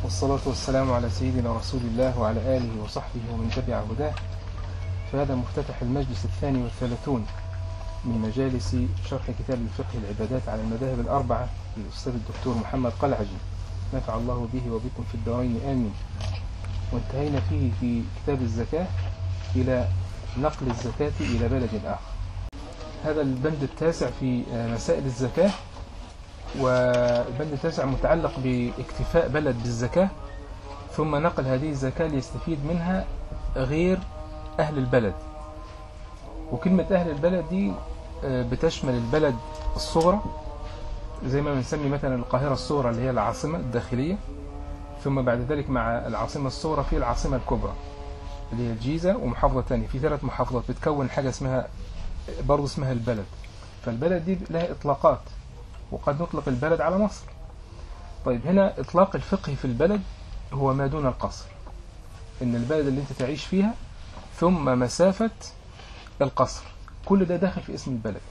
والصلاة والسلام على سيدنا رسول الله وعلى آله وصحبه ومن تبع هداه فهذا مفتتح المجلس الثاني والثلاثون من مجالس شرح كتاب الفقه العبادات على المذاهب الأربعة للأستاذ الدكتور محمد قلعجي نفع الله به وبكم في الدارين آمين وانتهينا فيه في كتاب الزكاة إلى نقل الزكاة إلى بلد آخر هذا البند التاسع في مسائل الزكاة والبند التاسع متعلق باكتفاء بلد بالزكاة ثم نقل هذه الزكاة ليستفيد منها غير أهل البلد وكلمة أهل البلد دي بتشمل البلد الصغرى زي ما بنسمي مثلا القاهرة الصغرى اللي هي العاصمة الداخلية ثم بعد ذلك مع العاصمة الصغرى في العاصمة الكبرى اللي هي الجيزة ومحافظة تانية في ثلاث محافظات بتكون حاجة اسمها برضه اسمها البلد فالبلد دي لها إطلاقات وقد نطلق البلد على مصر طيب هنا إطلاق الفقه في البلد هو ما دون القصر إن البلد اللي أنت تعيش فيها ثم مسافة القصر كل ده داخل في اسم البلد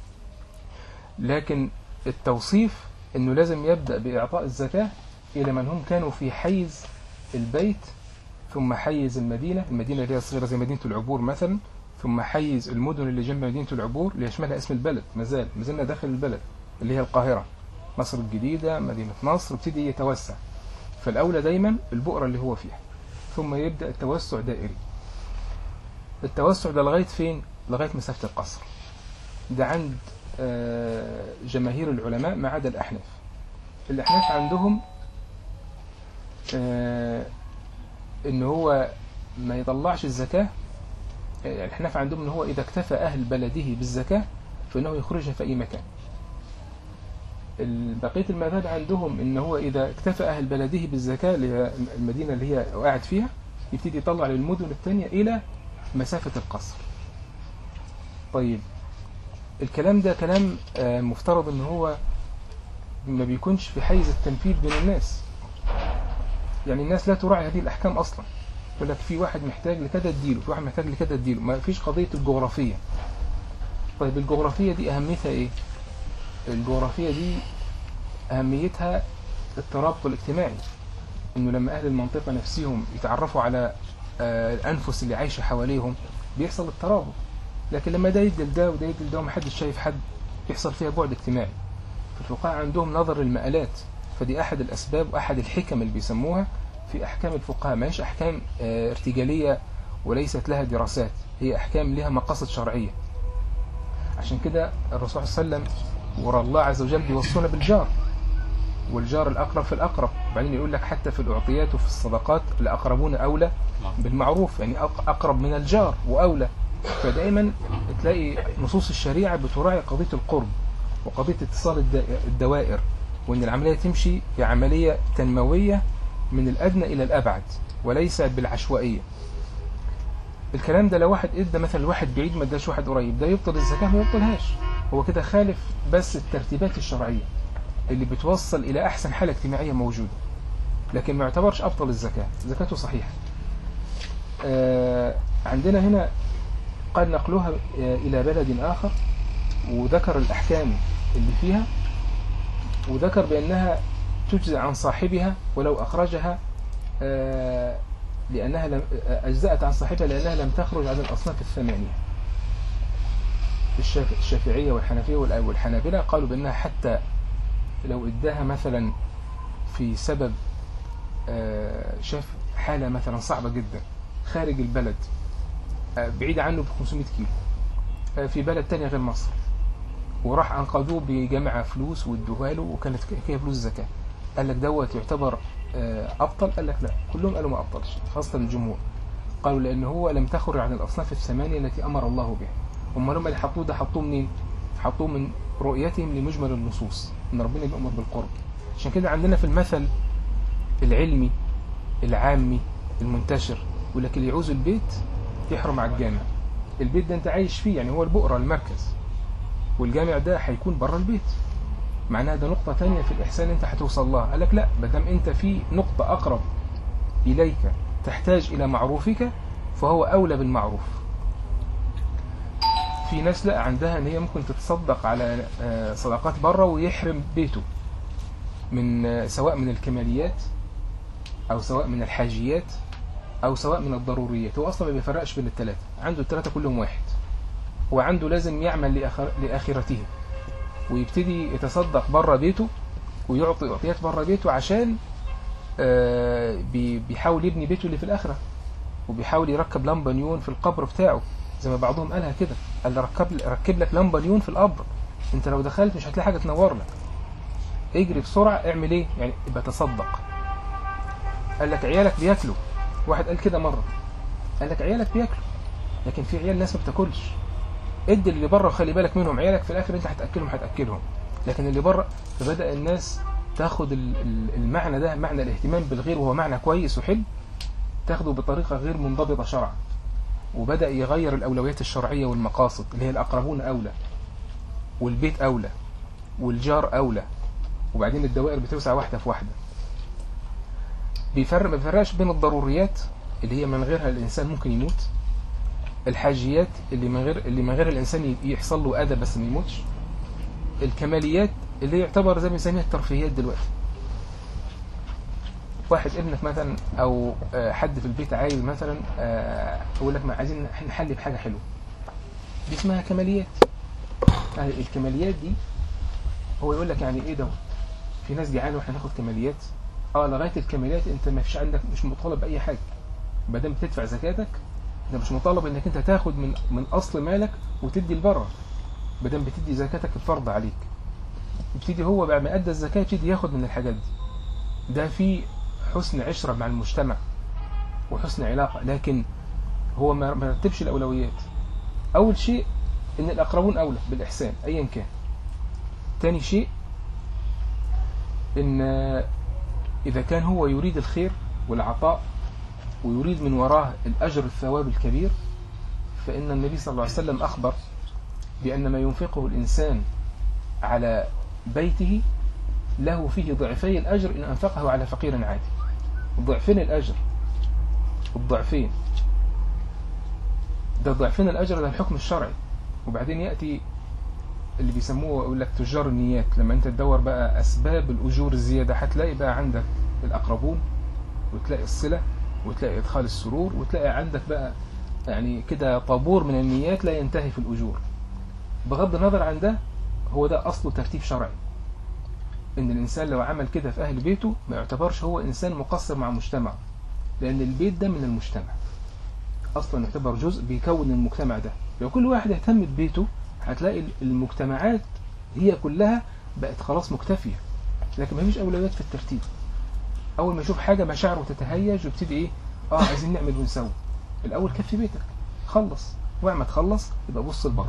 لكن التوصيف أنه لازم يبدأ بإعطاء الزكاة إلى من هم كانوا في حيز البيت ثم حيز المدينة المدينة اللي هي صغيرة زي مدينة العبور مثلا ثم حيز المدن اللي جنب مدينة العبور اللي يشملها اسم البلد مازال مازلنا داخل البلد اللي هي القاهرة مصر الجديدة مدينة نصر ابتدي يتوسع فالأولى دايما البؤرة اللي هو فيها ثم يبدأ التوسع دائري التوسع ده لغاية فين؟ لغاية مسافة القصر ده عند جماهير العلماء ما عدا الأحناف الأحناف عندهم إن هو ما يطلعش الزكاة الأحناف عندهم إن هو إذا اكتفى أهل بلده بالزكاة فإنه يخرجها في أي مكان بقية المذهب عندهم إن هو إذا اكتفى أهل بلده بالزكاة اللي هي المدينة اللي هي قاعد فيها يبتدي يطلع للمدن الثانية إلى مسافة القصر طيب الكلام ده كلام مفترض إن هو ما بيكونش في حيز التنفيذ بين الناس يعني الناس لا تراعي هذه الأحكام أصلا يقول لك في واحد محتاج لكذا اديله في واحد محتاج لكذا اديله ما فيش قضية الجغرافية طيب الجغرافية دي أهميتها إيه الجغرافية دي أهميتها الترابط الاجتماعي إنه لما أهل المنطقة نفسهم يتعرفوا على الأنفس اللي عايشة حواليهم بيحصل الترابط لكن لما ده يدل ده وده يدل ده ومحدش شايف حد بيحصل فيها بعد اجتماعي فالفقهاء عندهم نظر المآلات فدي أحد الأسباب وأحد الحكم اللي بيسموها في أحكام الفقهاء ما هيش أحكام ارتجالية وليست لها دراسات هي أحكام لها مقاصد شرعية عشان كده الرسول صلى الله عليه وسلم ورا الله عز وجل بيوصونا بالجار والجار الأقرب في الأقرب بعدين يقول لك حتى في الأعطيات وفي الصدقات الأقربون أولى بالمعروف يعني أقرب من الجار وأولى فدائما تلاقي نصوص الشريعة بتراعي قضية القرب وقضية اتصال الدوائر وأن العملية تمشي بعملية تنموية من الأدنى إلى الأبعد وليس بالعشوائية الكلام ده لو واحد ادى مثلا واحد بعيد ما اداش واحد قريب ده يبطل الزكاة ما يبطلهاش هو كده خالف بس الترتيبات الشرعية اللي بتوصل إلى أحسن حالة اجتماعية موجودة لكن ما يعتبرش أبطل الزكاة زكاته صحيحة آه عندنا هنا قد نقلها إلى بلد آخر وذكر الأحكام اللي فيها وذكر بأنها تجزع عن صاحبها ولو أخرجها آه لأنها لم أجزأت عن صاحبها لأنها لم تخرج عن الأصناف الثمانية الشافعية والحنفية والحنابلة قالوا بأنها حتى لو اداها مثلا في سبب شاف حالة مثلا صعبة جدا خارج البلد بعيد عنه ب 500 كيلو في بلد تانية غير مصر وراح أنقذوه بجمع فلوس وادوها له وكانت هي فلوس زكاة قال لك دوت يعتبر أبطل قال لك لا كلهم قالوا ما أبطلش خاصة الجمهور قالوا لأن هو لم تخرج عن الأصناف الثمانية التي أمر الله بها هم لما اللي حطوه ده حطوه منين حطوه من رؤيتهم لمجمل النصوص ان ربنا بيأمر بالقرب عشان كده عندنا في المثل العلمي العامي المنتشر يقول لك اللي يعوز البيت يحرم على الجامع البيت ده انت عايش فيه يعني هو البؤرة المركز والجامع ده هيكون بره البيت معناها ده نقطة تانية في الإحسان انت هتوصل لها قال لك لا بدم انت في نقطة أقرب إليك تحتاج إلى معروفك فهو أولى بالمعروف في ناس لا عندها ان هي ممكن تتصدق على صدقات بره ويحرم بيته من سواء من الكماليات أو سواء من الحاجيات أو سواء من الضروريات هو أصلا ما بيفرقش بين الثلاثة عنده الثلاثة كلهم واحد هو عنده لازم يعمل لآخر لآخرته ويبتدي يتصدق بره بيته ويعطي أعطيات بره بيته عشان آه، بي- بيحاول يبني بيته اللي في الآخرة وبيحاول يركب لمبة نيون في القبر بتاعه زي ما بعضهم قالها كده قال ركب ركب لك لمبة نيون في القبر انت لو دخلت مش هتلاقي حاجة تنور لك اجري بسرعة اعمل ايه يعني يبقى تصدق قال لك عيالك بياكلوا واحد قال كده مرة قال لك عيالك بياكلوا لكن في عيال ناس ما بتاكلش ادي اللي بره وخلي بالك منهم عيالك في الاخر انت هتاكلهم هتاكلهم لكن اللي بره فبدا الناس تاخد ال- ال- المعنى ده معنى الاهتمام بالغير وهو معنى كويس وحلو تاخده بطريقه غير منضبطه شرعا وبدا يغير الاولويات الشرعيه والمقاصد اللي هي الاقربون اولى والبيت اولى والجار اولى وبعدين الدوائر بتوسع واحده في واحده بيفرق ما بيفرقش بين الضروريات اللي هي من غيرها الانسان ممكن يموت الحاجيات اللي من غير اللي من غير الانسان ي- يحصل له اذى بس ما يموتش الكماليات اللي يعتبر زي ما بنسميها الترفيهيات دلوقتي واحد ابنك مثلا او آه، حد في البيت عايز مثلا آه، يقول لك ما عايزين نحل بحاجه حلوه دي اسمها كماليات يعني الكماليات دي هو يقول لك يعني ايه دوت في ناس جعانه واحنا ناخد كماليات اه لغايه الكماليات انت ما فيش عندك مش مطالب باي حاجه ما دام بتدفع زكاتك انت مش مطالب انك انت تاخد من من اصل مالك وتدي لبره ما دام بتدي زكاتك الفرض عليك يبتدي هو بعد ما ادى الزكاه يبتدي ياخد من الحاجات دي ده في حسن عشره مع المجتمع وحسن علاقه لكن هو ما ما رتبش الاولويات اول شيء ان الاقربون اولى بالاحسان ايا كان تاني شيء ان اذا كان هو يريد الخير والعطاء ويريد من وراه الأجر الثواب الكبير فإن النبي صلى الله عليه وسلم أخبر بأن ما ينفقه الإنسان على بيته له فيه ضعفي الأجر إن أنفقه على فقير عادي ضعفين الأجر الضعفين ده ضعفين الأجر ده الحكم الشرعي وبعدين يأتي اللي بيسموه يقول لك تجار النيات لما انت تدور بقى أسباب الأجور الزيادة هتلاقي بقى عندك الأقربون وتلاقي الصلة وتلاقي إدخال السرور وتلاقي عندك بقى يعني كده طابور من النيات لا ينتهي في الأجور بغض النظر عن ده هو ده أصله ترتيب شرعي إن الإنسان لو عمل كده في أهل بيته ما يعتبرش هو إنسان مقصر مع مجتمعه لأن البيت ده من المجتمع أصلا يعتبر جزء بيكون المجتمع ده لو كل واحد اهتم ببيته هتلاقي المجتمعات هي كلها بقت خلاص مكتفية لكن ما فيش أولويات في الترتيب اول ما يشوف حاجه مشاعره تتهيج ويبتدي ايه اه عايزين نعمل ونسوي الاول كفي بيتك خلص وعما تخلص يبقى بص لبره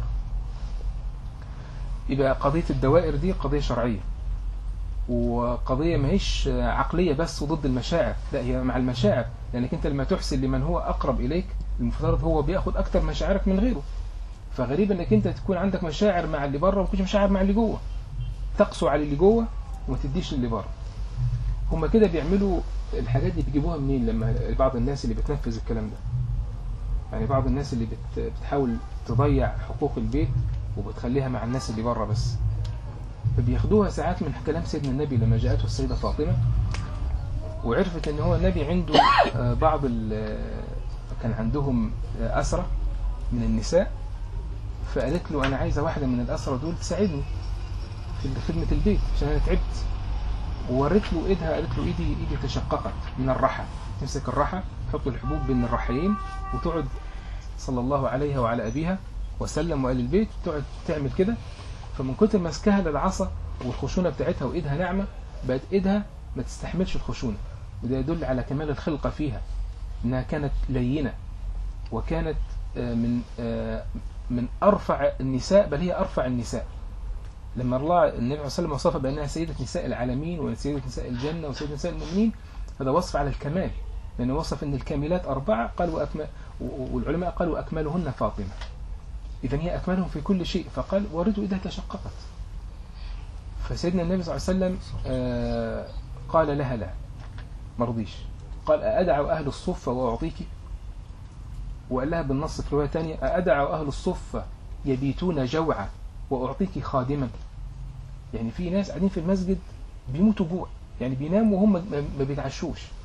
يبقى قضيه الدوائر دي قضيه شرعيه وقضيه ماهيش عقليه بس وضد المشاعر لا هي مع المشاعر لانك انت لما تحسن لمن هو اقرب اليك المفترض هو بياخد اكتر مشاعرك من غيره فغريب انك انت تكون عندك مشاعر مع اللي بره ومفيش مشاعر مع اللي جوه تقسو على اللي جوه وما تديش للي بره هما كده بيعملوا الحاجات دي بيجيبوها منين لما بعض الناس اللي بتنفذ الكلام ده يعني بعض الناس اللي بت بتحاول تضيع حقوق البيت وبتخليها مع الناس اللي بره بس فبياخدوها ساعات من كلام سيدنا النبي لما جاءته السيدة فاطمة وعرفت ان هو النبي عنده آه، بعض ال- كان عندهم آه، أسرة من النساء فقالت له انا عايزة واحدة من الأسرة دول تساعدني في خدمة البيت عشان انا تعبت ووريت له ايدها قالت له ايدي ايدي تشققت من الرحى تمسك الرحى تحط الحبوب بين الرحيين وتقعد صلى الله عليها وعلى ابيها وسلم وقال البيت تقعد تعمل كده فمن كتر مسكها للعصا والخشونه بتاعتها وايدها ناعمه بقت ايدها ما تستحملش الخشونه وده يدل على كمال الخلقه فيها انها كانت لينه وكانت آه، من آه، من ارفع النساء بل هي ارفع النساء لما الله النبي صلى الله عليه وسلم وصفها بأنها سيدة نساء العالمين وسيدة نساء الجنة وسيدة نساء المؤمنين هذا وصف على الكمال لأنه وصف أن الكاملات أربعة قال وأكمل والعلماء قالوا أكملهن فاطمة إذا هي أكملهم في كل شيء فقال وردوا إذا تشققت فسيدنا النبي صلى الله عليه وسلم آه قال لها لا مرضيش قال أأدعو أهل الصفة وأعطيك وقال لها بالنص في رواية تانية أأدعو أهل الصفة يبيتون جوعا وأعطيك خادما يعني في ناس قاعدين في المسجد بيموتوا جوع يعني بيناموا وهم ما- ما بيتعشوش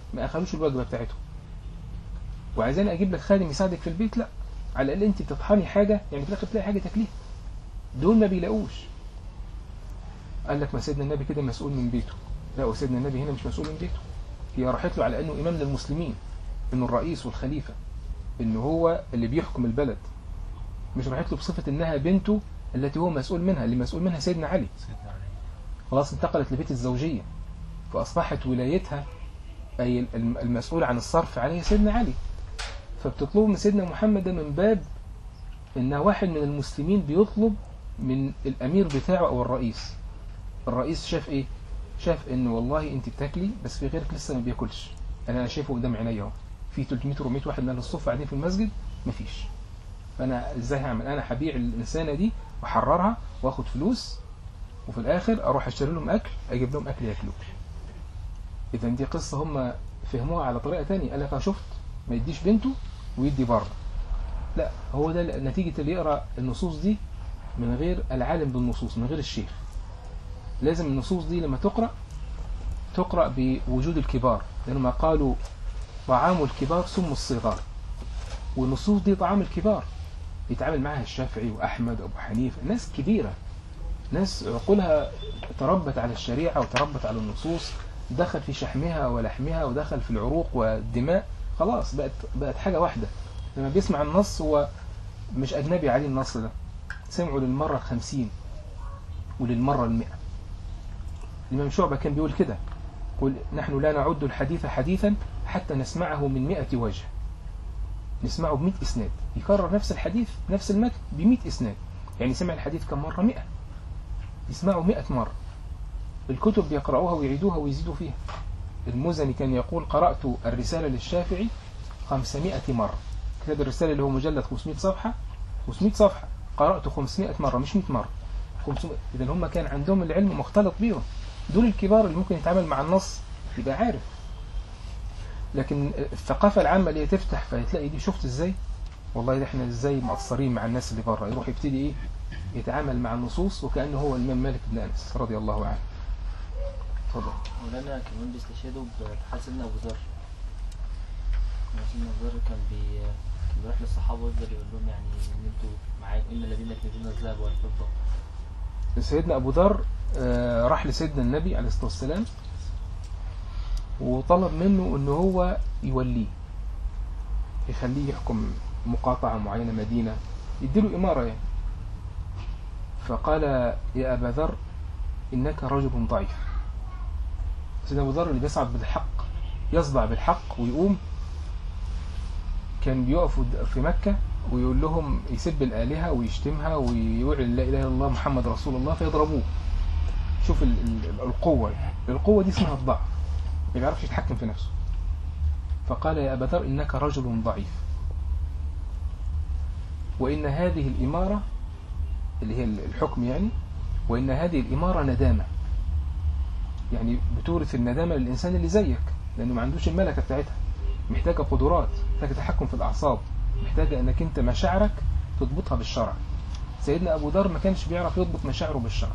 ما اخلوش الوجبه بتاعتهم وعايزين اجيب لك خادم يساعدك في البيت لا على الاقل انت بتطحني حاجه يعني في الاخر تلاقي حاجه تاكليها دول ما بيلاقوش قال لك ما سيدنا النبي كده مسؤول من بيته لا وسيدنا النبي هنا مش مسؤول من بيته هي راحت له على انه امام للمسلمين انه الرئيس والخليفه ان هو اللي بيحكم البلد مش راحت له بصفه انها بنته التي هو مسؤول منها اللي مسؤول منها سيدنا علي سيدنا علي خلاص انتقلت لبيت الزوجية فأصبحت ولايتها أي الم- المسؤول عن الصرف عليه سيدنا علي فبتطلب من سيدنا محمد ده من باب إن واحد من المسلمين بيطلب من الأمير بتاعه أو الرئيس الرئيس شاف إيه؟ شاف إن والله أنت بتاكلي بس في غيرك لسه ما بياكلش أنا أنا شايفه قدام عينيا أهو في 300 400 واحد من أهل الصف قاعدين في المسجد مفيش فأنا إزاي هعمل؟ أنا هبيع الإنسانة دي وأحررها وآخد فلوس وفي الاخر اروح اشتري لهم اكل اجيب لهم اكل ياكلوه اذا دي قصه هم فهموها على طريقه تانية قال لك أنا شفت ما يديش بنته ويدي بره لا هو ده نتيجه اللي يقرا النصوص دي من غير العالم بالنصوص من غير الشيخ لازم النصوص دي لما تقرا تقرا بوجود الكبار لانهم قالوا طعام الكبار سم الصغار والنصوص دي طعام الكبار يتعامل معها الشافعي واحمد وابو حنيفه ناس كبيره ناس عقولها تربت على الشريعة وتربت على النصوص دخل في شحمها ولحمها ودخل في العروق والدماء خلاص بقت بقت حاجة واحدة لما بيسمع النص هو مش أجنبي عليه النص ده سمعه للمرة الخمسين وللمرة المئة الإمام شعبة كان بيقول كده قل نحن لا نعد الحديث حديثا حتى نسمعه من مئة وجه نسمعه بمئة إسناد يكرر نفس الحديث نفس المتن بمئة إسناد يعني سمع الحديث كم مرة مئة يسمعوا مئة مرة الكتب بيقرأوها ويعيدوها ويزيدوا فيها المزني كان يقول قرأت الرسالة للشافعي 500 مرة كتاب الرسالة اللي هو مجلد 500 صفحة 500 صفحة قرأت 500 مرة مش 100 مرة 500 إذا هم كان عندهم العلم مختلط بيهم دول الكبار اللي ممكن يتعامل مع النص يبقى عارف لكن الثقافة العامة اللي هي تفتح فتلاقي دي شفت ازاي والله ده احنا ازاي مقصرين مع الناس اللي بره يروح يبتدي ايه يتعامل مع النصوص وكأنه هو الإمام مالك بن أنس رضي الله عنه اتفضل مولانا كمان بيستشهدوا بحال سيدنا أبو ذر يعني سيدنا أبو ذر كان بي كان بيروح للصحابة ويفضل يقول لهم يعني إن أنتوا معاكم إن الذين يكنزون الذهب والفضة سيدنا أبو ذر آه، راح لسيدنا النبي عليه الصلاة والسلام وطلب منه أنه هو يوليه يخليه يحكم مقاطعة معينة مدينة يديله إمارة يعني فقال يا أبا ذر إنك رجل ضعيف سيدنا أبو ذر اللي بيصعد بالحق يصدع بالحق ويقوم كان بيقف في مكة ويقول لهم يسب الآلهة ويشتمها ويعلن لا إله إلا الله محمد رسول الله فيضربوه شوف ال- ال- القوة القوة دي اسمها الضعف ما بيعرفش يتحكم في نفسه فقال يا أبا ذر إنك رجل ضعيف وإن هذه الإمارة اللي هي الحكم يعني وإن هذه الإمارة ندامة يعني بتورث الندامة للإنسان اللي زيك لأنه ما عندوش الملكة بتاعتها محتاجة قدرات محتاجة تحكم في الأعصاب محتاجة أنك أنت مشاعرك تضبطها بالشرع سيدنا أبو ذر ما كانش بيعرف يضبط مشاعره بالشرع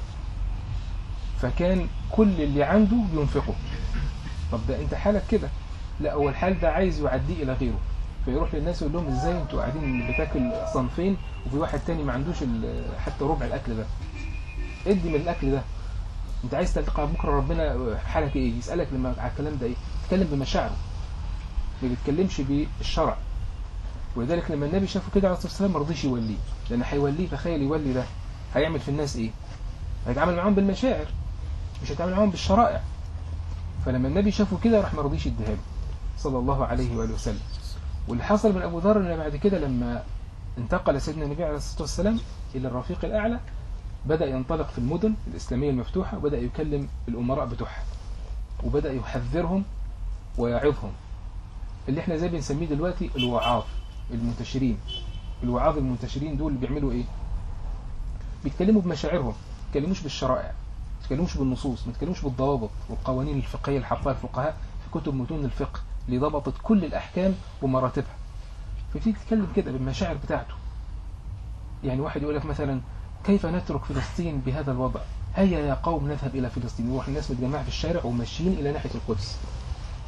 فكان كل اللي عنده بينفقه طب ده انت حالك كده لا هو الحال ده عايز يعديه الى غيره فيروح للناس يقول لهم ازاي انتوا قاعدين بتاكل صنفين وفي واحد تاني ما عندوش ال- حتى ربع الاكل ده ادي من الاكل ده انت عايز تلقى بكره ربنا حالك ايه يسالك لما على الكلام ده ايه تتكلم بمشاعره ما بيتكلمش بالشرع ولذلك لما النبي شافه كده عليه الصلاه والسلام ما رضيش يوليه لان هيوليه تخيل يولي ده هيعمل في الناس ايه هيتعامل معاهم بالمشاعر مش هيتعامل معاهم بالشرائع فلما النبي شافه كده راح ما رضيش يديها له صلى الله عليه واله وسلم واللي حصل من ابو ذر ان بعد كده لما انتقل سيدنا النبي عليه الصلاه والسلام الى الرفيق الاعلى بدا ينطلق في المدن الاسلاميه المفتوحه وبدا يكلم الامراء بتوعها وبدا يحذرهم ويعظهم اللي احنا زي بنسميه دلوقتي الوعاظ المنتشرين الوعاظ المنتشرين دول بيعملوا ايه بيتكلموا بمشاعرهم ما بيتكلموش بالشرائع ما بيتكلموش بالنصوص ما بيتكلموش بالضوابط والقوانين الفقهيه اللي حطها الفقهاء في كتب متون الفقه اللي ضبطت كل الاحكام ومراتبها فبتيجي تتكلم كده بالمشاعر بتاعته يعني واحد يقول لك مثلا كيف نترك فلسطين بهذا الوضع هيا يا قوم نذهب الى فلسطين يروح الناس متجمعه في الشارع وماشيين الى ناحيه القدس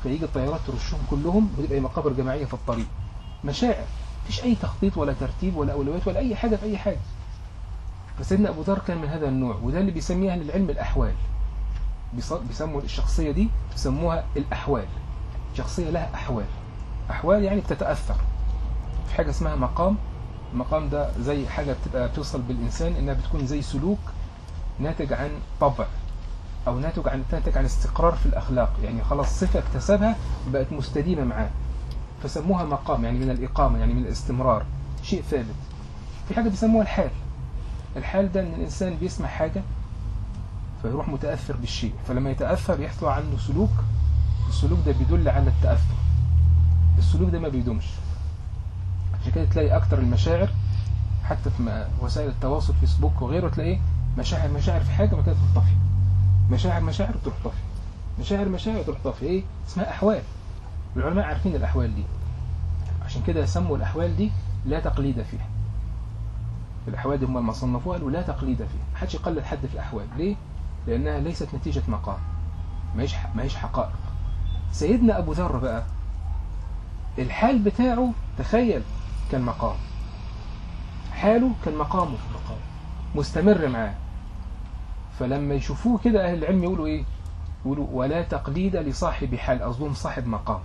فيجي الطيارات ترشهم كلهم وتبقى مقابر جماعيه في الطريق مشاعر مفيش اي تخطيط ولا ترتيب ولا اولويات ولا اي حاجه في اي حاجه فسيدنا ابو ذر كان من هذا النوع وده اللي بيسميه اهل العلم الاحوال بيص- بيسموا الشخصيه دي بيسموها الاحوال شخصيه لها احوال احوال يعني بتتاثر في حاجه اسمها مقام المقام ده زي حاجه بتبقى بتوصل بالانسان انها بتكون زي سلوك ناتج عن طبع او ناتج عن ناتج عن استقرار في الاخلاق يعني خلاص صفه اكتسبها بقت مستديمه معاه فسموها مقام يعني من الاقامه يعني من الاستمرار شيء ثابت في حاجه بيسموها الحال الحال ده ان الانسان بيسمع حاجه فيروح متاثر بالشيء فلما يتاثر يحصل عنه سلوك السلوك ده بيدل على التاثر السلوك ده ما بيدومش عشان كده تلاقي اكتر المشاعر حتى في م- وسائل التواصل فيسبوك وغيره تلاقي مشاعر مشاعر في حاجه وبعد كده تروح طافيه مشاعر مشاعر تروح طافيه مشاعر مشاعر تروح طافيه ايه اسمها احوال العلماء عارفين الاحوال دي عشان كده سموا الاحوال دي لا تقليد فيها الاحوال دي هم لما صنفوها قالوا لا تقليد فيها محدش يقلد حد في الاحوال ليه لانها ليست نتيجه مقام ما هيش ما هيش حقائق سيدنا ابو ذر بقى الحال بتاعه تخيل كان مقام حاله كان مقامه مقام مستمر معاه فلما يشوفوه كده أهل العلم يقولوا إيه يقولوا ولا تقليد لصاحب حال قصدهم صاحب مقام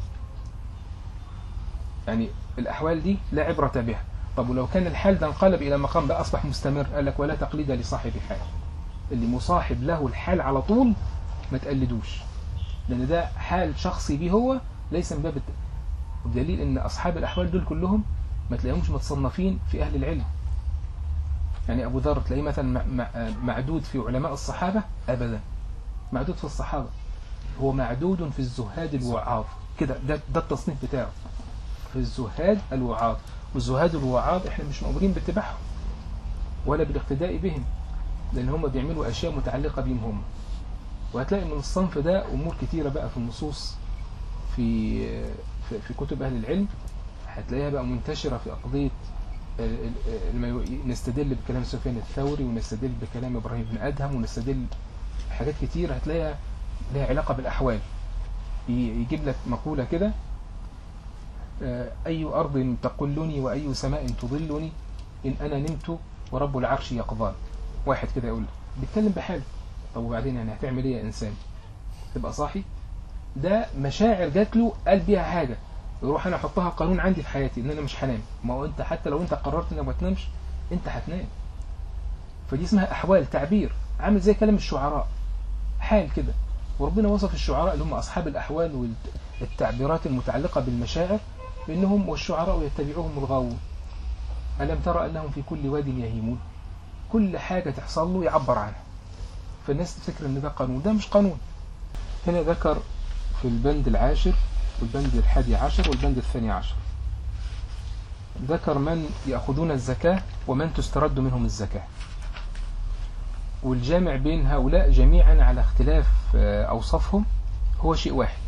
يعني الأحوال دي لا عبرة بها طب ولو كان الحال ده انقلب إلى مقام بقى أصبح مستمر قال لك ولا تقليد لصاحب حال اللي مصاحب له الحال على طول ما تقلدوش لأن ده حال شخصي بيه هو ليس من باب الت... بدليل ان اصحاب الاحوال دول كلهم ما تلاقيهمش متصنفين في اهل العلم يعني ابو ذر تلاقيه مثلا م- م- معدود في علماء الصحابه ابدا معدود في الصحابه هو معدود في الزهاد الوعاظ كده ده ده التصنيف بتاعه في الزهاد الوعاظ والزهاد الوعاظ احنا مش مأمورين باتباعهم ولا بالاقتداء بهم لان هم بيعملوا اشياء متعلقه بهم هم وهتلاقي من الصنف ده امور كتيره بقى في النصوص في في, في كتب اهل العلم هتلاقيها بقى منتشره في قضيه ال- ال- لما ي- نستدل بكلام سفيان الثوري ونستدل بكلام ابراهيم بن ادهم ونستدل حاجات كتير هتلاقيها لها علاقه بالاحوال ي- يجيب لك مقوله كده آه، اي ارض تقلني واي سماء تظلني ان انا نمت ورب العرش يقظان واحد كده يقول بيتكلم بحاله طب وبعدين يعني هتعمل ايه يا انسان تبقى صاحي ده مشاعر جات له قال بيها حاجه يروح انا احطها قانون عندي في حياتي ان انا مش هنام ما هو انت حتى لو انت قررت انك ما تنامش انت هتنام فدي اسمها احوال تعبير عامل زي كلام الشعراء حال كده وربنا وصف الشعراء اللي هم اصحاب الاحوال والتعبيرات المتعلقه بالمشاعر بانهم والشعراء يتبعوهم الغاوون الم ترى انهم في كل واد يهيمون كل حاجه تحصل له يعبر عنها فالناس تفتكر ان ده قانون ده مش قانون هنا ذكر في البند العاشر والبند الحادي عشر والبند الثاني عشر ذكر من يأخذون الزكاة ومن تسترد منهم الزكاة والجامع بين هؤلاء جميعا على اختلاف آه، أوصافهم هو شيء واحد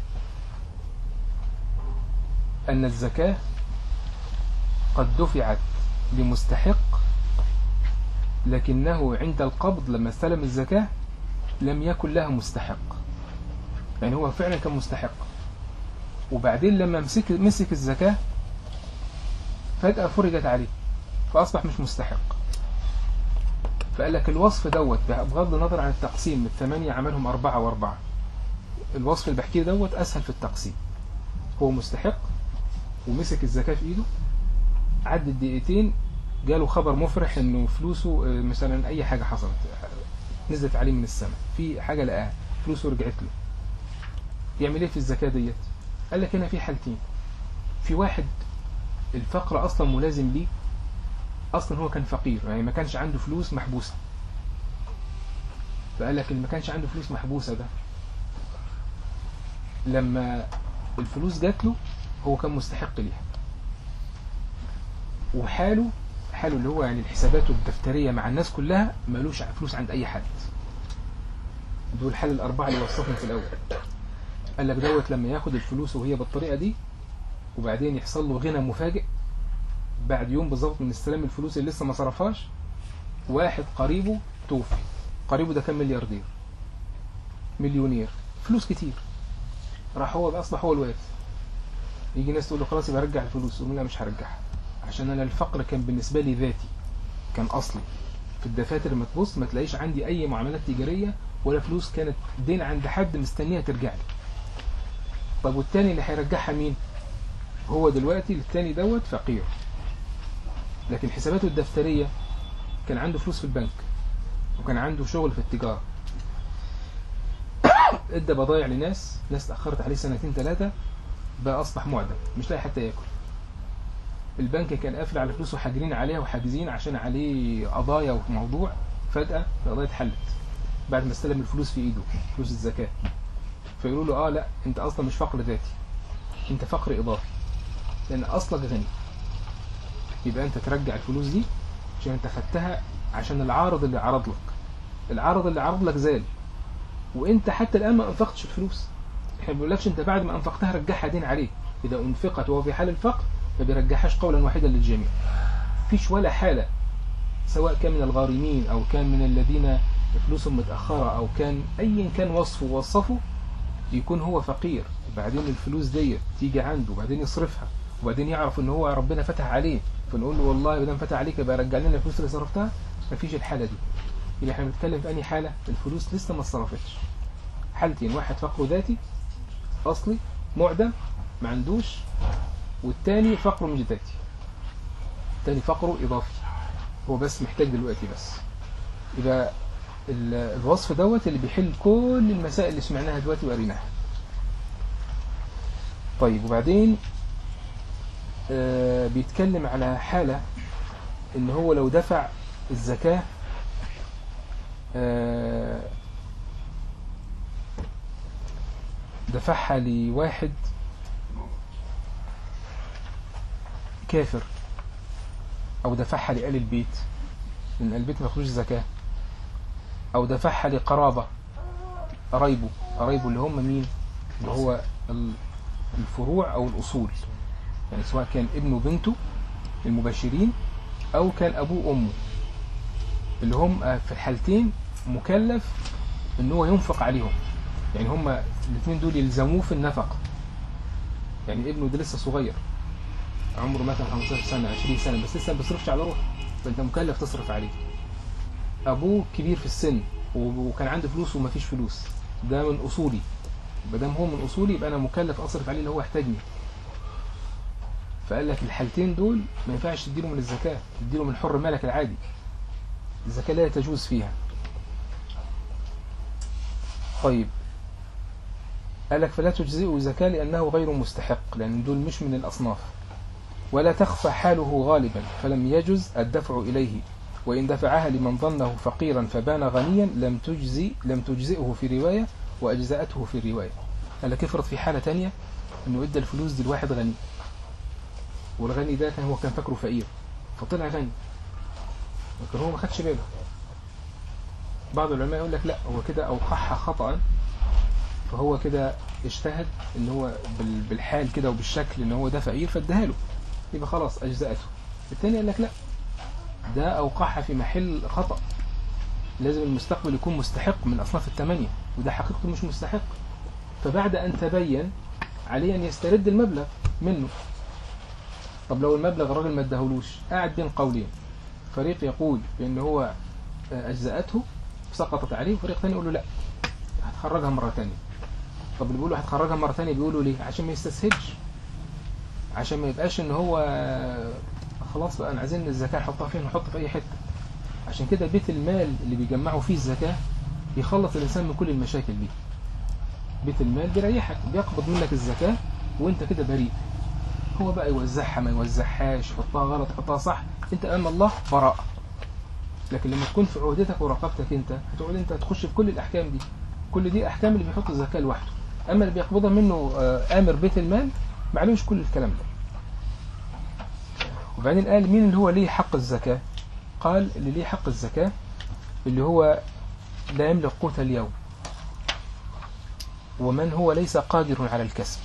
أن الزكاة قد دفعت لمستحق لكنه عند القبض لما استلم الزكاة لم يكن لها مستحق يعني هو فعلا كان مستحق وبعدين لما مسك مسك الزكاة فجأة فرجت عليه فأصبح مش مستحق فقال لك الوصف دوت بغض النظر عن التقسيم الثمانية عملهم أربعة وأربعة الوصف اللي بحكيه دوت أسهل في التقسيم هو مستحق ومسك الزكاة في إيده عدت دقيقتين جاله خبر مفرح إنه فلوسه آه، مثلا أي حاجة حصلت نزلت عليه من السماء في حاجة لقاها فلوسه رجعت له يعمل ايه في الزكاة ديت قال لك هنا في حالتين في واحد الفقر اصلا ملازم ليه اصلا هو كان فقير يعني ما كانش عنده فلوس محبوسة فقال لك اللي ما كانش عنده فلوس محبوسة ده لما الفلوس جات له هو كان مستحق ليها وحاله حاله اللي هو يعني الحسابات الدفترية مع الناس كلها مالوش فلوس عند أي حد دول حال الأربعة اللي وصفهم في الأول قال لك دوت لما ياخد الفلوس وهي بالطريقة دي وبعدين يحصل له غنى مفاجئ بعد يوم بالظبط من استلام الفلوس اللي لسه ما صرفهاش واحد قريبه توفي قريبه ده كان ملياردير مليونير فلوس كتير راح هو بقى اصبح هو الوارث يجي ناس تقول له خلاص يبقى رجع الفلوس يقول له لا مش هرجعها عشان انا الفقر كان بالنسبه لي ذاتي كان اصلي في الدفاتر لما تبص ما تلاقيش عندي اي معاملات تجاريه ولا فلوس كانت دين عند حد مستنيها ترجع لي طب والتاني اللي هيرجعها مين هو دلوقتي التاني دوت فقير لكن حساباته الدفتريه كان عنده فلوس في البنك وكان عنده شغل في التجاره ادى بضايع لناس ناس اتاخرت عليه سنتين ثلاثه بقى اصبح معدم مش لاقي حتى ياكل البنك كان قافل على فلوسه حاجرين عليها وحاجزين عشان عليه قضايا وموضوع فجأة القضايا اتحلت بعد ما استلم الفلوس في ايده فلوس الزكاة فيقولوا له اه لا انت اصلا مش فقر ذاتي انت فقر اضافي لان اصلك غني يبقى انت ترجع الفلوس دي عشان انت خدتها عشان العارض اللي عرض لك العارض اللي عرض لك زال وانت حتى الان ما انفقتش الفلوس احنا ما بنقولكش انت بعد ما انفقتها رجعها دين عليه اذا انفقت وهو في حال الفقر ما بيرجعهاش قولا واحدا للجميع فيش ولا حالة سواء كان من الغارمين او كان من الذين فلوسهم متأخرة او كان ايا كان وصفه وصفه يكون هو فقير وبعدين الفلوس ديت تيجي عنده وبعدين يصرفها وبعدين يعرف ان هو ربنا فتح عليه فنقول له والله ما دام فتح عليك يبقى رجع لنا الفلوس اللي صرفتها مفيش الحالة دي اللي احنا بنتكلم في انهي حالة الفلوس لسه ما اتصرفتش حالتين واحد فقر ذاتي اصلي معدم ما عندوش والتاني فقره مش ذاتي التاني فقره اضافي هو بس محتاج دلوقتي بس يبقى ال- الوصف دوت اللي بيحل كل المسائل اللي سمعناها دلوقتي وقريناها طيب وبعدين آه بيتكلم على حالة ان هو لو دفع الزكاة آه دفعها لواحد كافر او دفعها لآل البيت لان آل البيت ما يخرجش زكاة او دفعها لقرابة قرايبه قرايبه اللي هم مين اللي هو ال- الفروع او الاصول يعني سواء كان ابنه وبنته المباشرين او كان ابوه وامه اللي هم في الحالتين مكلف ان هو ينفق عليهم يعني هم الاثنين دول يلزموه في النفقه يعني ابنه ده لسه صغير عمره مثلا 15 سنه 20 سنه بس لسه ما بيصرفش على روحه فانت مكلف تصرف عليه ابوه كبير في السن و- وكان عنده فلوس وما فيش فلوس ده من اصولي ما دام هو من اصولي يبقى انا مكلف اصرف عليه اللي هو يحتاجني فقال لك الحالتين دول ما ينفعش تديله من الزكاه تديله من حر مالك العادي الزكاه لا تجوز فيها طيب قال لك فلا تجزئه زكاة لأنه غير مستحق لأن دول مش من الأصناف ولا تخفى حاله غالبا فلم يجز الدفع إليه وإن دفعها لمن ظنه فقيرا فبان غنيا لم تجزي لم تجزئه في رواية وأجزأته في رواية قال لك افرض في حالة تانية إنه إدى الفلوس دي لواحد غني والغني ده كان هو كان فاكره فقير فطلع غني لكن هو ما خدش باله بعض العلماء يقول لك لا هو كده أوقعها خطأ فهو كده اجتهد ان هو بال- بالحال كده وبالشكل ان هو ده فقير فاداها له يبقى خلاص اجزأته الثاني قال لك لا ده اوقعها في محل خطأ لازم المستقبل يكون مستحق من اصناف الثمانية وده حقيقته مش مستحق فبعد ان تبين عليه ان يسترد المبلغ منه طب لو المبلغ الراجل ما اداهولوش قاعد بين قولين فريق يقول بان هو آه، اجزأته سقطت عليه وفريق ثاني يقول له لا هتخرجها مرة تانية طب اللي بيقولوا هتخرجها مرة تانية بيقولوا ليه عشان ما يستسهلش عشان ما يبقاش ان هو خلاص بقى انا عايزين الزكاة نحطها فين نحط في اي حتة عشان كده بيت المال اللي بيجمعوا فيه الزكاة يخلص الانسان من كل المشاكل دي بيت المال بيريحك بيقبض منك الزكاة وانت كده بريء هو بقى يوزعها ما يوزعهاش يحطها غلط يحطها صح انت امام الله براء لكن لما تكون في عهدتك ورقبتك انت هتقعد انت تخش في كل الاحكام دي كل دي احكام اللي بيحط الزكاه لوحده اما اللي بيقبضها منه آه، امر بيت المال معلوش كل الكلام ده وبعدين قال مين اللي هو ليه حق الزكاه قال اللي ليه حق الزكاه اللي هو لا يملك قوت اليوم ومن هو ليس قادر على الكسب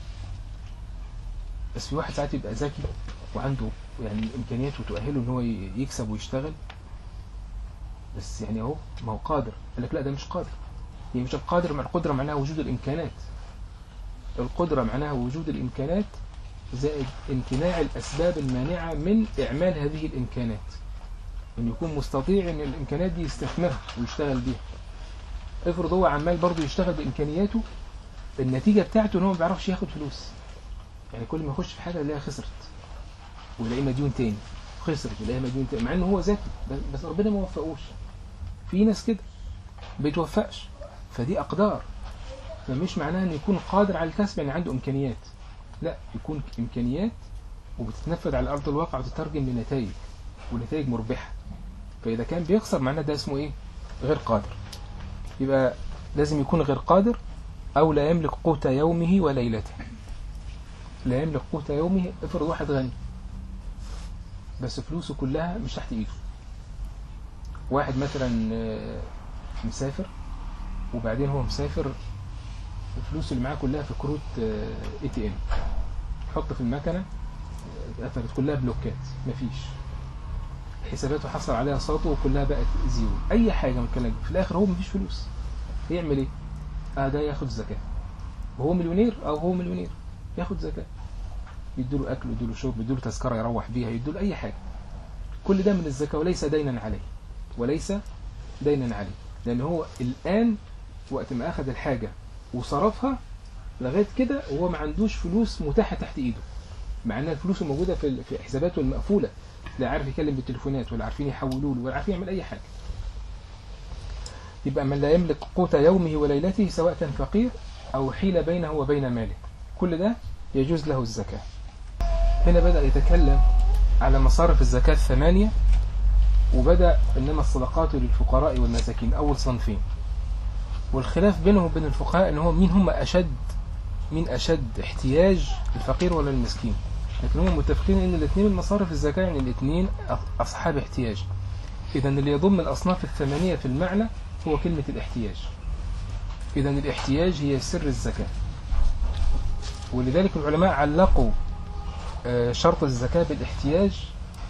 بس في واحد ساعات يبقى ذكي وعنده يعني امكانيات وتؤهله ان هو ي- يكسب ويشتغل بس يعني اهو ما هو قادر قال لك لا ده مش قادر هي مش القادر مع القدرة معناها وجود الإمكانات القدرة معناها وجود الإمكانات زائد امتناع الأسباب المانعة من إعمال هذه الإمكانات أن يكون مستطيع أن الإمكانات دي يستثمرها ويشتغل بيها افرض هو عمال برضه يشتغل بإمكانياته النتيجة بتاعته ان هو ما بيعرفش ياخد فلوس يعني كل ما يخش في حاجة يلاقيها خسرت ويلاقيه مديون تاني خسرت يلاقيها مديون تاني مع ان هو ذكي بس- بس ربنا ما وفقوش في ناس كده بيتوفقش فدي أقدار فمش معناها انه يكون قادر على الكسب يعني عنده إمكانيات لا يكون إمكانيات وبتتنفذ على أرض الواقع وتترجم لنتائج ونتائج مربحة فإذا كان بيخسر معناه ده اسمه إيه؟ غير قادر يبقى لازم يكون غير قادر أو لا يملك قوت يومه وليلته لا يملك قوت يومه افرض واحد غني بس فلوسه كلها مش تحت ايده واحد مثلا آه، مسافر وبعدين هو مسافر الفلوس اللي معاه كلها في كروت اي تي ام يحط في المكنه آه، قفلت كلها بلوكات مفيش حساباته حصل عليها ساطو وكلها بقت زيرو اي حاجه من الكلام ده. في الاخر هو مفيش فلوس يعمل ايه اه ده ياخد زكاه وهو مليونير او هو مليونير ياخد زكاه يديله اكل يديله شرب يديله تذكره يروح بيها يديله اي حاجه كل ده من الزكاه وليس دينا عليه وليس دينا عليه لان هو الان وقت ما اخذ الحاجه وصرفها لغايه كده وهو ما عندوش فلوس متاحه تحت ايده مع ان الفلوس الموجوده في في حساباته المقفوله لا عارف يكلم بالتليفونات ولا عارفين يحولوا له ولا عارفين يعمل اي حاجه يبقى من لا يملك قوت يومه وليلته سواء كان فقير أو حيل بينه وبين ماله كل ده يجوز له الزكاة هنا بدأ يتكلم على مصارف الزكاة الثمانية وبدأ إنما الصدقات للفقراء والمساكين أول صنفين والخلاف بينهم وبين الفقهاء إن هو مين هم أشد مين أشد احتياج الفقير ولا المسكين لكن هم متفقين إن الاثنين من مصارف الزكاة يعني الاثنين أصحاب احتياج إذا اللي يضم الأصناف الثمانية في المعنى هو كلمة الاحتياج إذا الاحتياج هي سر الزكاة ولذلك العلماء علقوا آه، شرط الزكاة بالاحتياج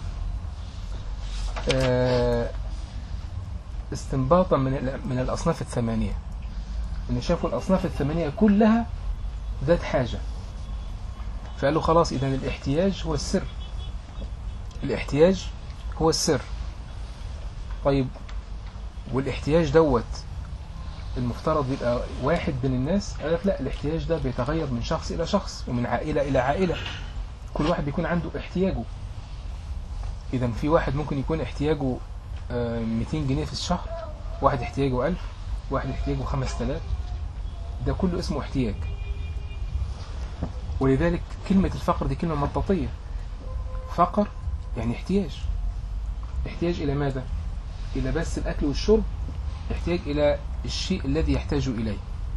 آه، استنباطا من ال- من الأصناف الثمانية إن شافوا الأصناف الثمانية كلها ذات حاجة فقالوا خلاص إذا الاحتياج هو السر الاحتياج هو السر طيب والاحتياج دوت المفترض يبقى واحد بين الناس قال لك لا الاحتياج ده بيتغير من شخص إلى شخص ومن عائلة إلى عائلة كل واحد بيكون عنده احتياجه إذا في واحد ممكن يكون احتياجه آه، 200 جنيه في الشهر واحد احتياجه 1000 واحد احتياجه 5000 ده كله اسمه احتياج ولذلك كلمة الفقر دي كلمة مطاطية فقر يعني احتياج احتياج إلى ماذا؟ إلى بس الأكل والشرب يحتاج إلى الشيء الذي يحتاج إليه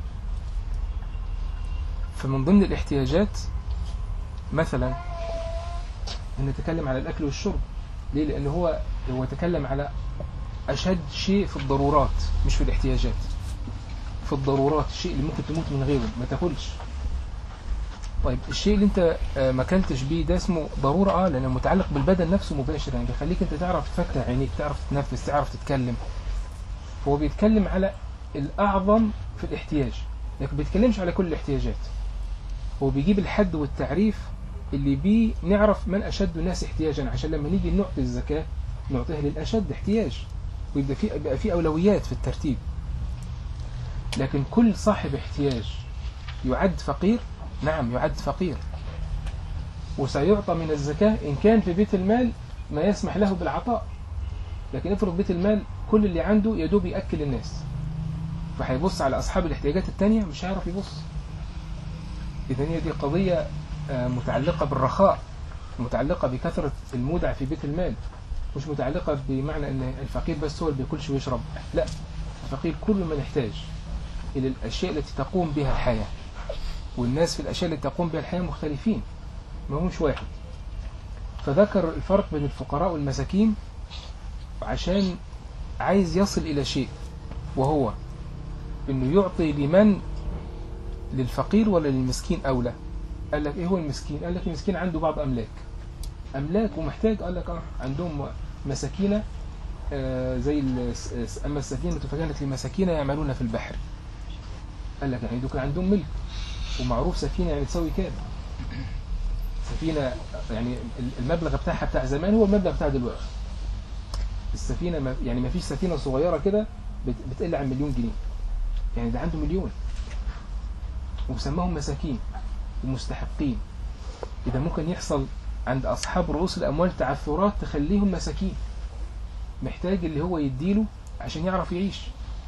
فمن ضمن الاحتياجات مثلا أن نتكلم على الأكل والشرب ليه؟ لأن هو هو تكلم على أشد شيء في الضرورات مش في الاحتياجات في الضرورات الشيء اللي ممكن تموت من غيره ما تاكلش طيب الشيء اللي انت آه، ما اكلتش بيه ده اسمه ضرورة اه لانه متعلق بالبدن نفسه مباشرا يعني بيخليك انت تعرف تفتح عينيك تعرف تتنفس تعرف تتكلم هو بيتكلم على الأعظم في الاحتياج لكن ما بيتكلمش على كل الاحتياجات هو بيجيب الحد والتعريف اللي بيه نعرف من أشد الناس احتياجا عشان لما نيجي نعطي الزكاة نعطيها للأشد احتياج ويبقى في يبقى في أولويات في الترتيب لكن كل صاحب احتياج يعد فقير نعم يعد فقير وسيعطى من الزكاة إن كان في بيت المال ما يسمح له بالعطاء لكن افرض بيت المال كل اللي عنده يدوب يأكل الناس فهيبص على أصحاب الاحتياجات التانية مش هيعرف يبص إذا هي دي قضية آه، متعلقة بالرخاء متعلقة بكثرة المودع في بيت المال مش متعلقة بمعنى أن الفقير بس هو اللي بياكلش ويشرب لا الفقير كل من يحتاج إلى الأشياء التي تقوم بها الحياة والناس في الأشياء التي تقوم بها الحياة مختلفين ما همش واحد فذكر الفرق بين الفقراء والمساكين عشان عايز يصل إلى شيء وهو إنه يعطي لمن للفقير ولا للمسكين أولى قال لك إيه هو المسكين قال لك المسكين عنده بعض أملاك أملاك ومحتاج قال لك آه عندهم مساكين آه زي الس- أما السفينة فكانت لمساكين يعملون في البحر قال لك يعني دول كان عندهم ملك ومعروف سفينة يعني تساوي كام سفينة يعني المبلغ بتاعها بتاع زمان هو المبلغ بتاع دلوقتي السفينة ما يعني ما فيش سفينة صغيرة كده بت- بتقل عن مليون جنيه يعني ده عنده مليون وسماهم مساكين ومستحقين إذا ممكن يحصل عند أصحاب رؤوس الأموال تعثرات تخليهم مساكين محتاج اللي هو يديله عشان يعرف يعيش